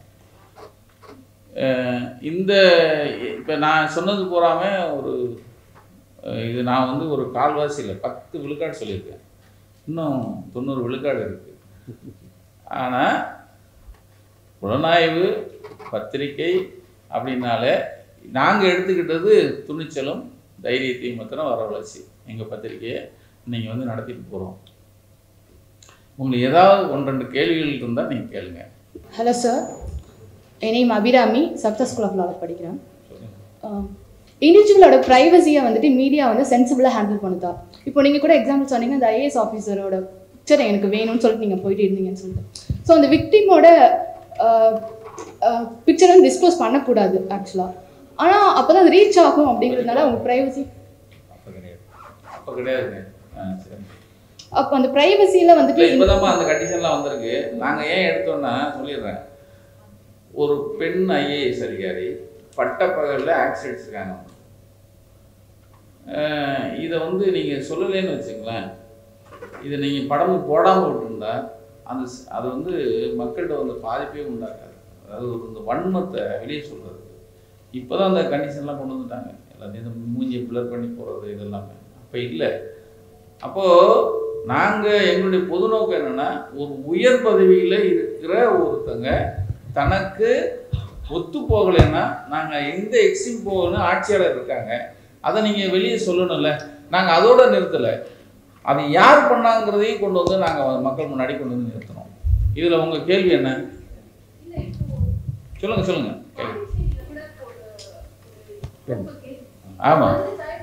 A: அஹ் இந்த இப்போ நான் சொன்னது பூராம ஒரு அஹ் இது நான் வந்து ஒரு கால்வாசி இல்லை பத்து விழுக்காடு சொல்லியிருக்கேன் இன்னும் தொண்ணூறு விழுக்காடு இருக்குது ஆனால் புலனாய்வு பத்திரிக்கை அப்படின்னாலே நாங்கள் எடுத்துக்கிட்டது துணிச்சலும் தைரியத்தையும் மாத்திரம் வரவழைச்சி எங்கள் பத்திரிக்கையை நீங்கள் வந்து நடத்திட்டு போகிறோம் உங்களுக்கு ஏதாவது ஒன்று ரெண்டு கேள்விகள் இருந்தால் நீங்கள் கேளுங்க
D: ஹலோ சார் என் name Abirami Saptha school of லாவில் படிக்கிறேன் இண்டிவிஜுவலோட ப்ரைவசியை வந்துட்டு மீடியா வந்து சென்சிபிளாக ஹேண்டில் பண்ணுதா இப்போ நீங்கள் கூட எக்ஸாம்பிள் சொன்னீங்க அந்த ஐஏஎஸ் ஆஃபீஸரோட பிக்சர் எனக்கு வேணும்னு சொல்லிட்டு நீங்கள் போயிட்டு இருந்தீங்கன்னு சொல்லிட்டு ஸோ அந்த விக்டிமோட பிக்சர் வந்து டிஸ்க்ளோஸ் பண்ணக்கூடாது ஆக்சுவலாக ஆனால் அப்போ தான் அது ரீச் ஆகும் அப்படிங்கிறதுனால அவங்க ப்ரைவசி
C: அப்போ கிடையாது
A: அப்போ கிடையாதுங்க ஆ சரி
D: அப்போ அந்த ப்ரைவசியில் வந்துட்டு
A: இல்லை இப்போதாம்மா அந்த கண்டிஷன்லாம் வந்திருக்கு நாங்கள் ஏன் எடுத்தோம்னா சொல்லிடுறேன் ஒரு பெண் ஐஏஎஸ் அதிகாரி பட்டப்பகலில் ஆக்சிடென்ட்ஸ் இருக்காங்க அஹ் இதை வந்து நீங்கள் சொல்லலைன்னு வச்சுங்களேன் இதை நீங்கள் படம் போடாமல் விட்டுருந்தா அந்த ஸ்- அது வந்து மக்கள்கிட்ட வந்து பாதிப்பே உண்டாக்காது அதாவது ஒரு இந்த வன்மத்தை வெளியே சொல்கிறது இப்போ தான் அந்த கண்டிஷன்லாம் கொண்டு வந்துட்டாங்க எல்லாத்தையும் இந்த மூஞ்சியை பிளர் பண்ணி போகிறது இதெல்லாமே அப்போ இல்லை அப்போது நாங்கள் எங்களுடைய பொது நோக்கம் என்னென்னா ஒரு உயர் பதவியில் இருக்கிற ஒருத்தங்க தனக்கு ஒத்து போகலைன்னா நாங்கள் எந்த எக்ஸ்ட்ரீம் போகணும்னு ஆட்சியாளர் இருக்காங்க அதை நீங்கள் வெளியே சொல்லணும்ல நாங்கள் அதோட நிறுத்தலை அது யார் பண்ணாங்கிறதையும் கொண்டு வந்து நாங்கள் மக்கள் முன்னாடி கொண்டு வந்து நிறுத்தினோம் இதில் உங்கள் கேள்வி என்ன சொல்லுங்கள் சொல்லுங்கள் ஆமாம்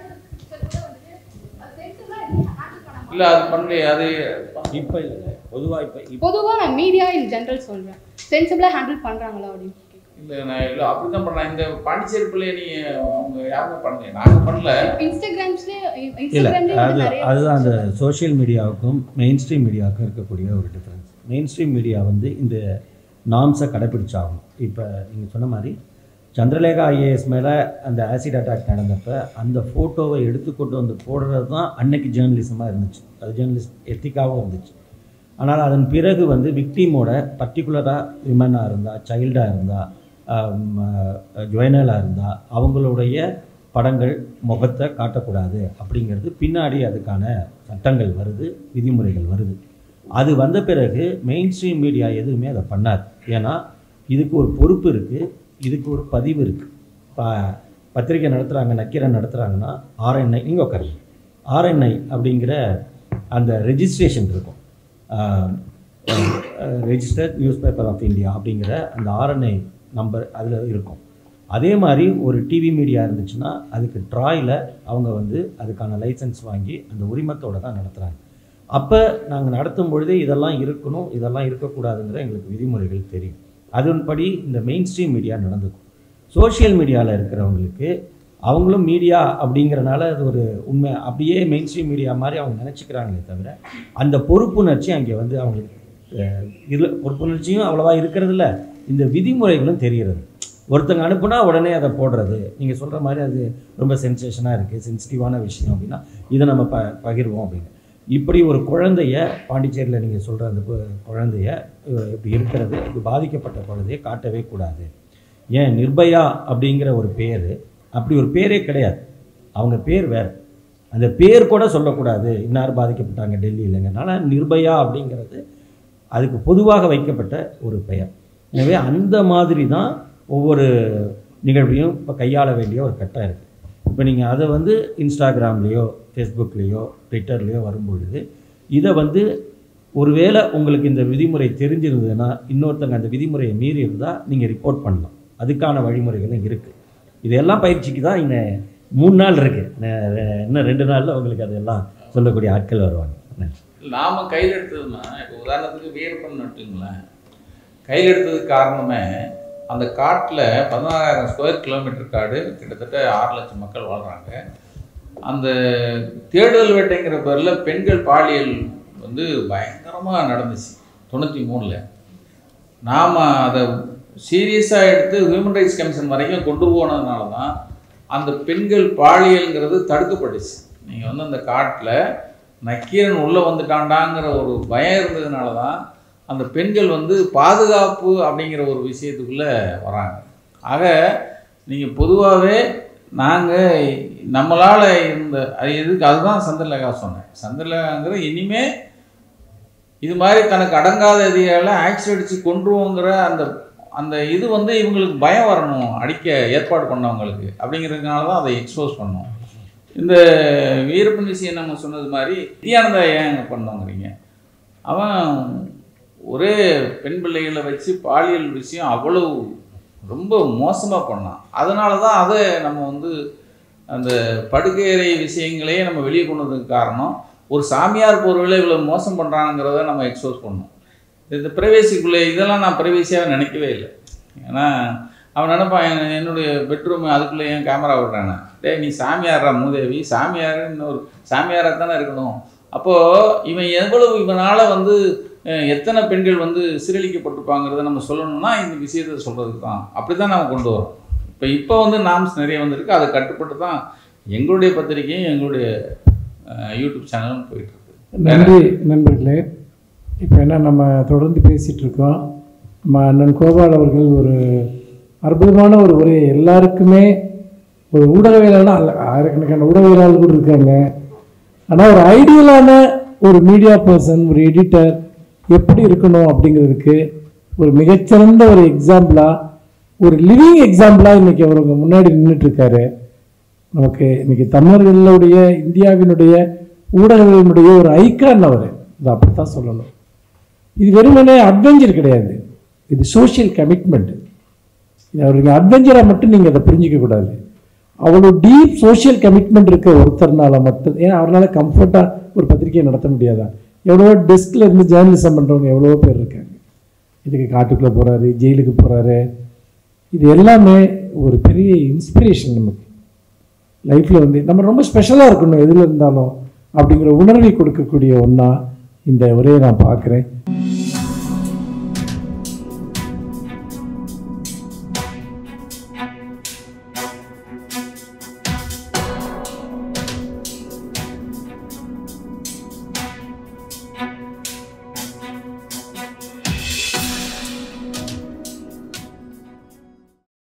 A: இல்லை அது பண்ணலையே அது
C: இப்போ இல்லை பொதுவாக இப்போ இப்போ
D: பொதுவாக நான் மீடியா இன் ஜென்ரல் சொல்கிறேன் சென்சிபிளாக ஹேண்டில் பண்ணுறாங்களா அப்படின்னு கேக்குறேன்.
A: இல்லை நான் இல்லை அப்படி தான் பண்ணேன் இந்த பாண்டிச்சேரி பிள்ளைய நீங்கள் அவங்க யாருமே பண்ணல நாங்கள் பண்ணல
D: இன்ஸ்டாகிராம்ஸ்லேயே
E: இல்லை
D: இன்ஸ்டாகிராம்லேயே
E: அது
D: வந்து நிறைய
E: அதுதான் அந்த சோஷியல் மீடியாவுக்கும் மெயின் ஸ்ட்ரீம் மீடியாவுக்கும் இருக்கக்கூடிய ஒரு டிஃப்ரென்ஸ் மெயின் ஸ்ட்ரீம் மீடியா வந்து இந்த நாம்ஸை கடைப்பிடிச்சாகணும் இப்போ நீங்கள் சொன்ன மாதிரி சந்திரலேகா ஐஏஎஸ் மேலே அந்த ஆசிட் அட்டாக் நடந்தப்ப அந்த ஃபோட்டோவை எடுத்து கொண்டு வந்து போடுறது தான் அன்னைக்கு ஜேர்னலிசமாக இருந்துச்சு அது ஜேர்னலிஸ்ட் எத்திக்காகவும் இருந்துச்சு ஆனால் அதன் பிறகு வந்து விக்டிமோட பர்டிகுலராக விமனாக இருந்தால் சைல்டாக இருந்தால் ஜுவனலாக இருந்தால் அவங்களுடைய படங்கள் முகத்தை காட்டக்கூடாது அப்படிங்கிறது பின்னாடி அதுக்கான சட்டங்கள் வருது விதிமுறைகள் வருது அது வந்த பிறகு மெயின் ஸ்ட்ரீம் மீடியா எதுவுமே அதை பண்ணாது ஏன்னா இதுக்கு ஒரு பொறுப்பு இருக்குது இதுக்கு ஒரு பதிவு இருக்குது இப்போ பத்திரிக்கை நடத்துகிறாங்க நக்கீரை நடத்துகிறாங்கன்னா ஆர்என்ஐ நீங்கள் உட்காருங்க ஆர்என்ஐ அப்படிங்கிற அந்த ரெஜிஸ்ட்ரேஷன் இருக்கும் registered newspaper of India அப்படிங்கிற அந்த ஆர்என்ஐ நம்பர் அதில் இருக்கும் அதே மாதிரி ஒரு டிவி மீடியா இருந்துச்சுன்னா அதுக்கு ட்ராயில் அவங்க வந்து அதுக்கான லைசன்ஸ் வாங்கி அந்த உரிமத்தோட தான் நடத்துகிறாங்க அப்போ நாங்கள் நடத்தும் பொழுதே இதெல்லாம் இருக்கணும் இதெல்லாம் இருக்கக்கூடாதுங்கிற எங்களுக்கு விதிமுறைகள் தெரியும் அதன்படி இந்த மெயின் ஸ்ட்ரீம் மீடியா நடந்துக்கும் சோஷியல் மீடியாவில் இருக்கிறவங்களுக்கு அவங்களும் மீடியா அப்படிங்கிறனால அது ஒரு உண்மை அப்படியே மெயின் ஸ்ட்ரீம் மீடியா மாதிரி அவங்க நினச்சிக்கிறாங்களே தவிர அந்த பொறுப்புணர்ச்சி அங்கே வந்து அவங்களுக்கு அஹ், இல்ல பொறுப்புணர்ச்சியும் அவ்வளவா இருக்கிறதில்ல இந்த விதிமுறைகளும் தெரிகிறது ஒருத்தங்க அனுப்புனா உடனே அதை போடுறது நீங்கள் சொல்கிற மாதிரி அது ரொம்ப சென்சேஷனாக இருக்குது சென்சிட்டிவான விஷயம் அப்படின்னா இதை நம்ம ப பகிர்வோம் அப்படின்னு இப்படி ஒரு குழந்தைய பாண்டிச்சேரியில் நீங்கள் சொல்கிற அந்த கு- குழந்தைய அஹ், இப்படி இருக்கிறது இப்படி பாதிக்கப்பட்ட குழந்தைய காட்டவே கூடாது ஏன் நிர்பயா அப்படிங்கிற ஒரு பேர் அப்படி ஒரு பேரே கிடையாது அவங்க பேர் வேறு அந்த பேர் கூட சொல்லக்கூடாது இன்னார் பாதிக்கப்பட்டாங்க டெல்லியிலங்கிறனால நிர்பயா அப்படிங்கிறது அதுக்கு பொதுவாக வைக்கப்பட்ட ஒரு பெயர் எனவே அந்த மாதிரி தான் ஒவ்வொரு நிகழ்வையும் இப்போ கையாள வேண்டிய ஒரு கட்டம் இருக்குது இப்போ நீங்கள் அதை வந்து இன்ஸ்டாகிராம்லேயோ ஃபேஸ்புக்லேயோ ட்விட்டர்லேயோ வரும்பொழுது இதை வந்து ஒருவேளை உங்களுக்கு இந்த விதிமுறை தெரிஞ்சிருந்ததுன்னா இன்னொருத்தங்க அந்த விதிமுறையை மீறி இருந்தால் நீங்கள் ரிப்போர்ட் பண்ணலாம் அதுக்கான வழிமுறைகளும் இருக்குது இதெல்லாம் பயிற்சிக்கு தான் இன்னும் மூணு நாள் இருக்குது இன்னும் ரெண்டு நாளில் உங்களுக்கு அதெல்லாம் சொல்லக்கூடிய ஆட்கள் வருவாங்க நன்றி.
A: நாம கையில் எடுத்ததுன்னா இப்போ உதாரணத்துக்கு வீரப்பன் நட்டுங்களேன் கையில் எடுத்ததுக்கு காரணமே அந்த காட்டில் பதினாறாயிரம் ஸ்கொயர் கிலோமீட்டர் காடு கிட்டத்தட்ட ஆறு லட்சம் மக்கள் வாழ்கிறாங்க அந்த தேடுதல் வேட்டைங்கிற பேரில் பெண்கள் பாலியல் வந்து பயங்கரமாக நடந்துச்சு தொண்ணூற்றி மூணில் நாம் அதை சீரியஸாக எடுத்து ஹியூமன் ரைட்ஸ் கமிஷன் வரைக்கும் கொண்டு போனதுனால தான் அந்த பெண்கள் பாலியல்ங்கிறது தடுக்கப்பட்டுச்சு நீங்கள் வந்து அந்த காட்டில் நக்கீரன் உள்ளே வந்துட்டாண்டாங்கிற ஒரு பயம் இருந்ததுனால தான் அந்த பெண்கள் வந்து பாதுகாப்பு அப்படிங்கிற ஒரு விஷயத்துக்குள்ளே வராங்க ஆக நீங்கள் பொதுவாகவே நாங்கள் நம்மளால் இருந்த அது எதுக்கு அதுதான் சந்திரலேகா சொன்னேன் சந்திரலேகாங்கிற இனிமே இது மாதிரி தனக்கு அடங்காத எதிரால ஆக்சிட் அடித்து கொன்றுவோங்கிற அந்த அந்த இது வந்து இவங்களுக்கு பயம் வரணும் அடிக்க ஏற்பாடு பண்ணவங்களுக்கு அப்படிங்கிறதுனால தான் அதை எக்ஸ்போஸ் பண்ணோம் இந்த வீரப்பன் விஷயம் நம்ம சொன்னது மாதிரி நித்யானந்தா ஏன் அங்கே பண்ணோங்கிறீங்க அவன் ஒரே பெண் பிள்ளைகளை வச்சு பாலியல் விஷயம் அவ்வளவு ரொம்ப மோசமாக பண்ணான் அதனால தான் அதை நம்ம வந்து அந்த படுக்கையறை விஷயங்களையே நம்ம வெளியே கொண்டு வந்ததுக்கு காரணம் ஒரு சாமியார் பொருளை இவ்வளோ மோசம் பண்ணுறாங்கிறத நம்ம எக்ஸ்போஸ் பண்ணோம் இந்த ப்ரைவேசிக்குள்ளே இதெல்லாம் நான் ப்ரைவேசியாக நினைக்கவே இல்லை ஏன்னா அவன் நினைப்பான் என் என்னுடைய பெட்ரூம் அதுக்குள்ளே ஏன் கேமரா விடுறானே டேய் நீ சாமியாரா மூதேவி சாமியார் இன்னொரு சாமியாராக தானே இருக்கணும் அப்போது இவன் எவ்வளவு இவனால் வந்து அஹ், எத்தனை பெண்கள் வந்து சீரழிக்கப்பட்டிருப்பாங்கிறத நம்ம சொல்லணும்னா இந்த விஷயத்தை சொல்கிறதுக்கு தான் அப்படி தான் நம்ம கொண்டு வரோம் இப்போ இப்போ வந்து நாம்ஸ் நிறைய வந்திருக்கு அதை கட்டுப்பட்டு தான் எங்களுடைய பத்திரிக்கையும் எங்களுடைய அஹ், யூடியூப் சேனலும் போயிட்டு இருக்கு
B: நன்றி நண்பர்களே இப்போ என்ன நம்ம தொடர்ந்து பேசிகிட்டு இருக்கோம் நம்ம அண்ணன் கோபால் அவர்கள் ஒரு அற்புதமான ஒரு உரை எல்லாருக்குமே ஒரு ஊடகவியலாளர் அல்ல ஆயிரக்கணக்கான ஊடகவியலாளர் கூட இருக்காங்க ஆனால் ஒரு ஐடியலான ஒரு மீடியா பர்சன் ஒரு எடிட்டர் எப்படி இருக்கணும் அப்படிங்கிறதுக்கு ஒரு மிகச்சிறந்த ஒரு எக்ஸாம்பிளாக ஒரு லிவிங் எக்ஸாம்பிளாக இன்னைக்கு அவர் உங்க முன்னாடி நின்றுட்டு இருக்காரு நமக்கு இன்னைக்கு தமிழர்களுடைய இந்தியாவினுடைய ஊடகங்களினுடைய ஒரு ஐக்கான் அவர் இது அப்படித்தான் சொல்லணும் இது வெறுமனே அட்வென்ச்சர் கிடையாது இது சோஷியல் கமிட்மெண்ட் இது அவருக்கு அட்வென்ச்சராக மட்டும் நீங்கள் அதை புரிஞ்சிக்க கூடாது அவ்வளோ டீப் சோஷியல் கமிட்மெண்ட் இருக்க ஒருத்தர்னால மட்டும் ஏன் அவரால் கம்ஃபர்ட்டாக ஒரு பத்திரிகையை நடத்த முடியாதா எவ்வளவோ டெஸ்கில் இருந்து ஜேர்னலிசம் பண்ணுறவங்க எவ்வளவோ பேர் இருக்காங்க இதுக்கு காட்டுக்குள்ளே போகிறாரு ஜெயிலுக்கு போகிறாரு இது எல்லாமே ஒரு பெரிய இன்ஸ்பிரேஷன் நமக்கு லைஃப்பில் வந்து நம்ம ரொம்ப ஸ்பெஷலாக இருக்கணும் எதில் இருந்தாலும் அப்படிங்கிற உணர்வை கொடுக்கக்கூடிய ஒன்றா இந்த உரையை நான் பார்க்குறேன்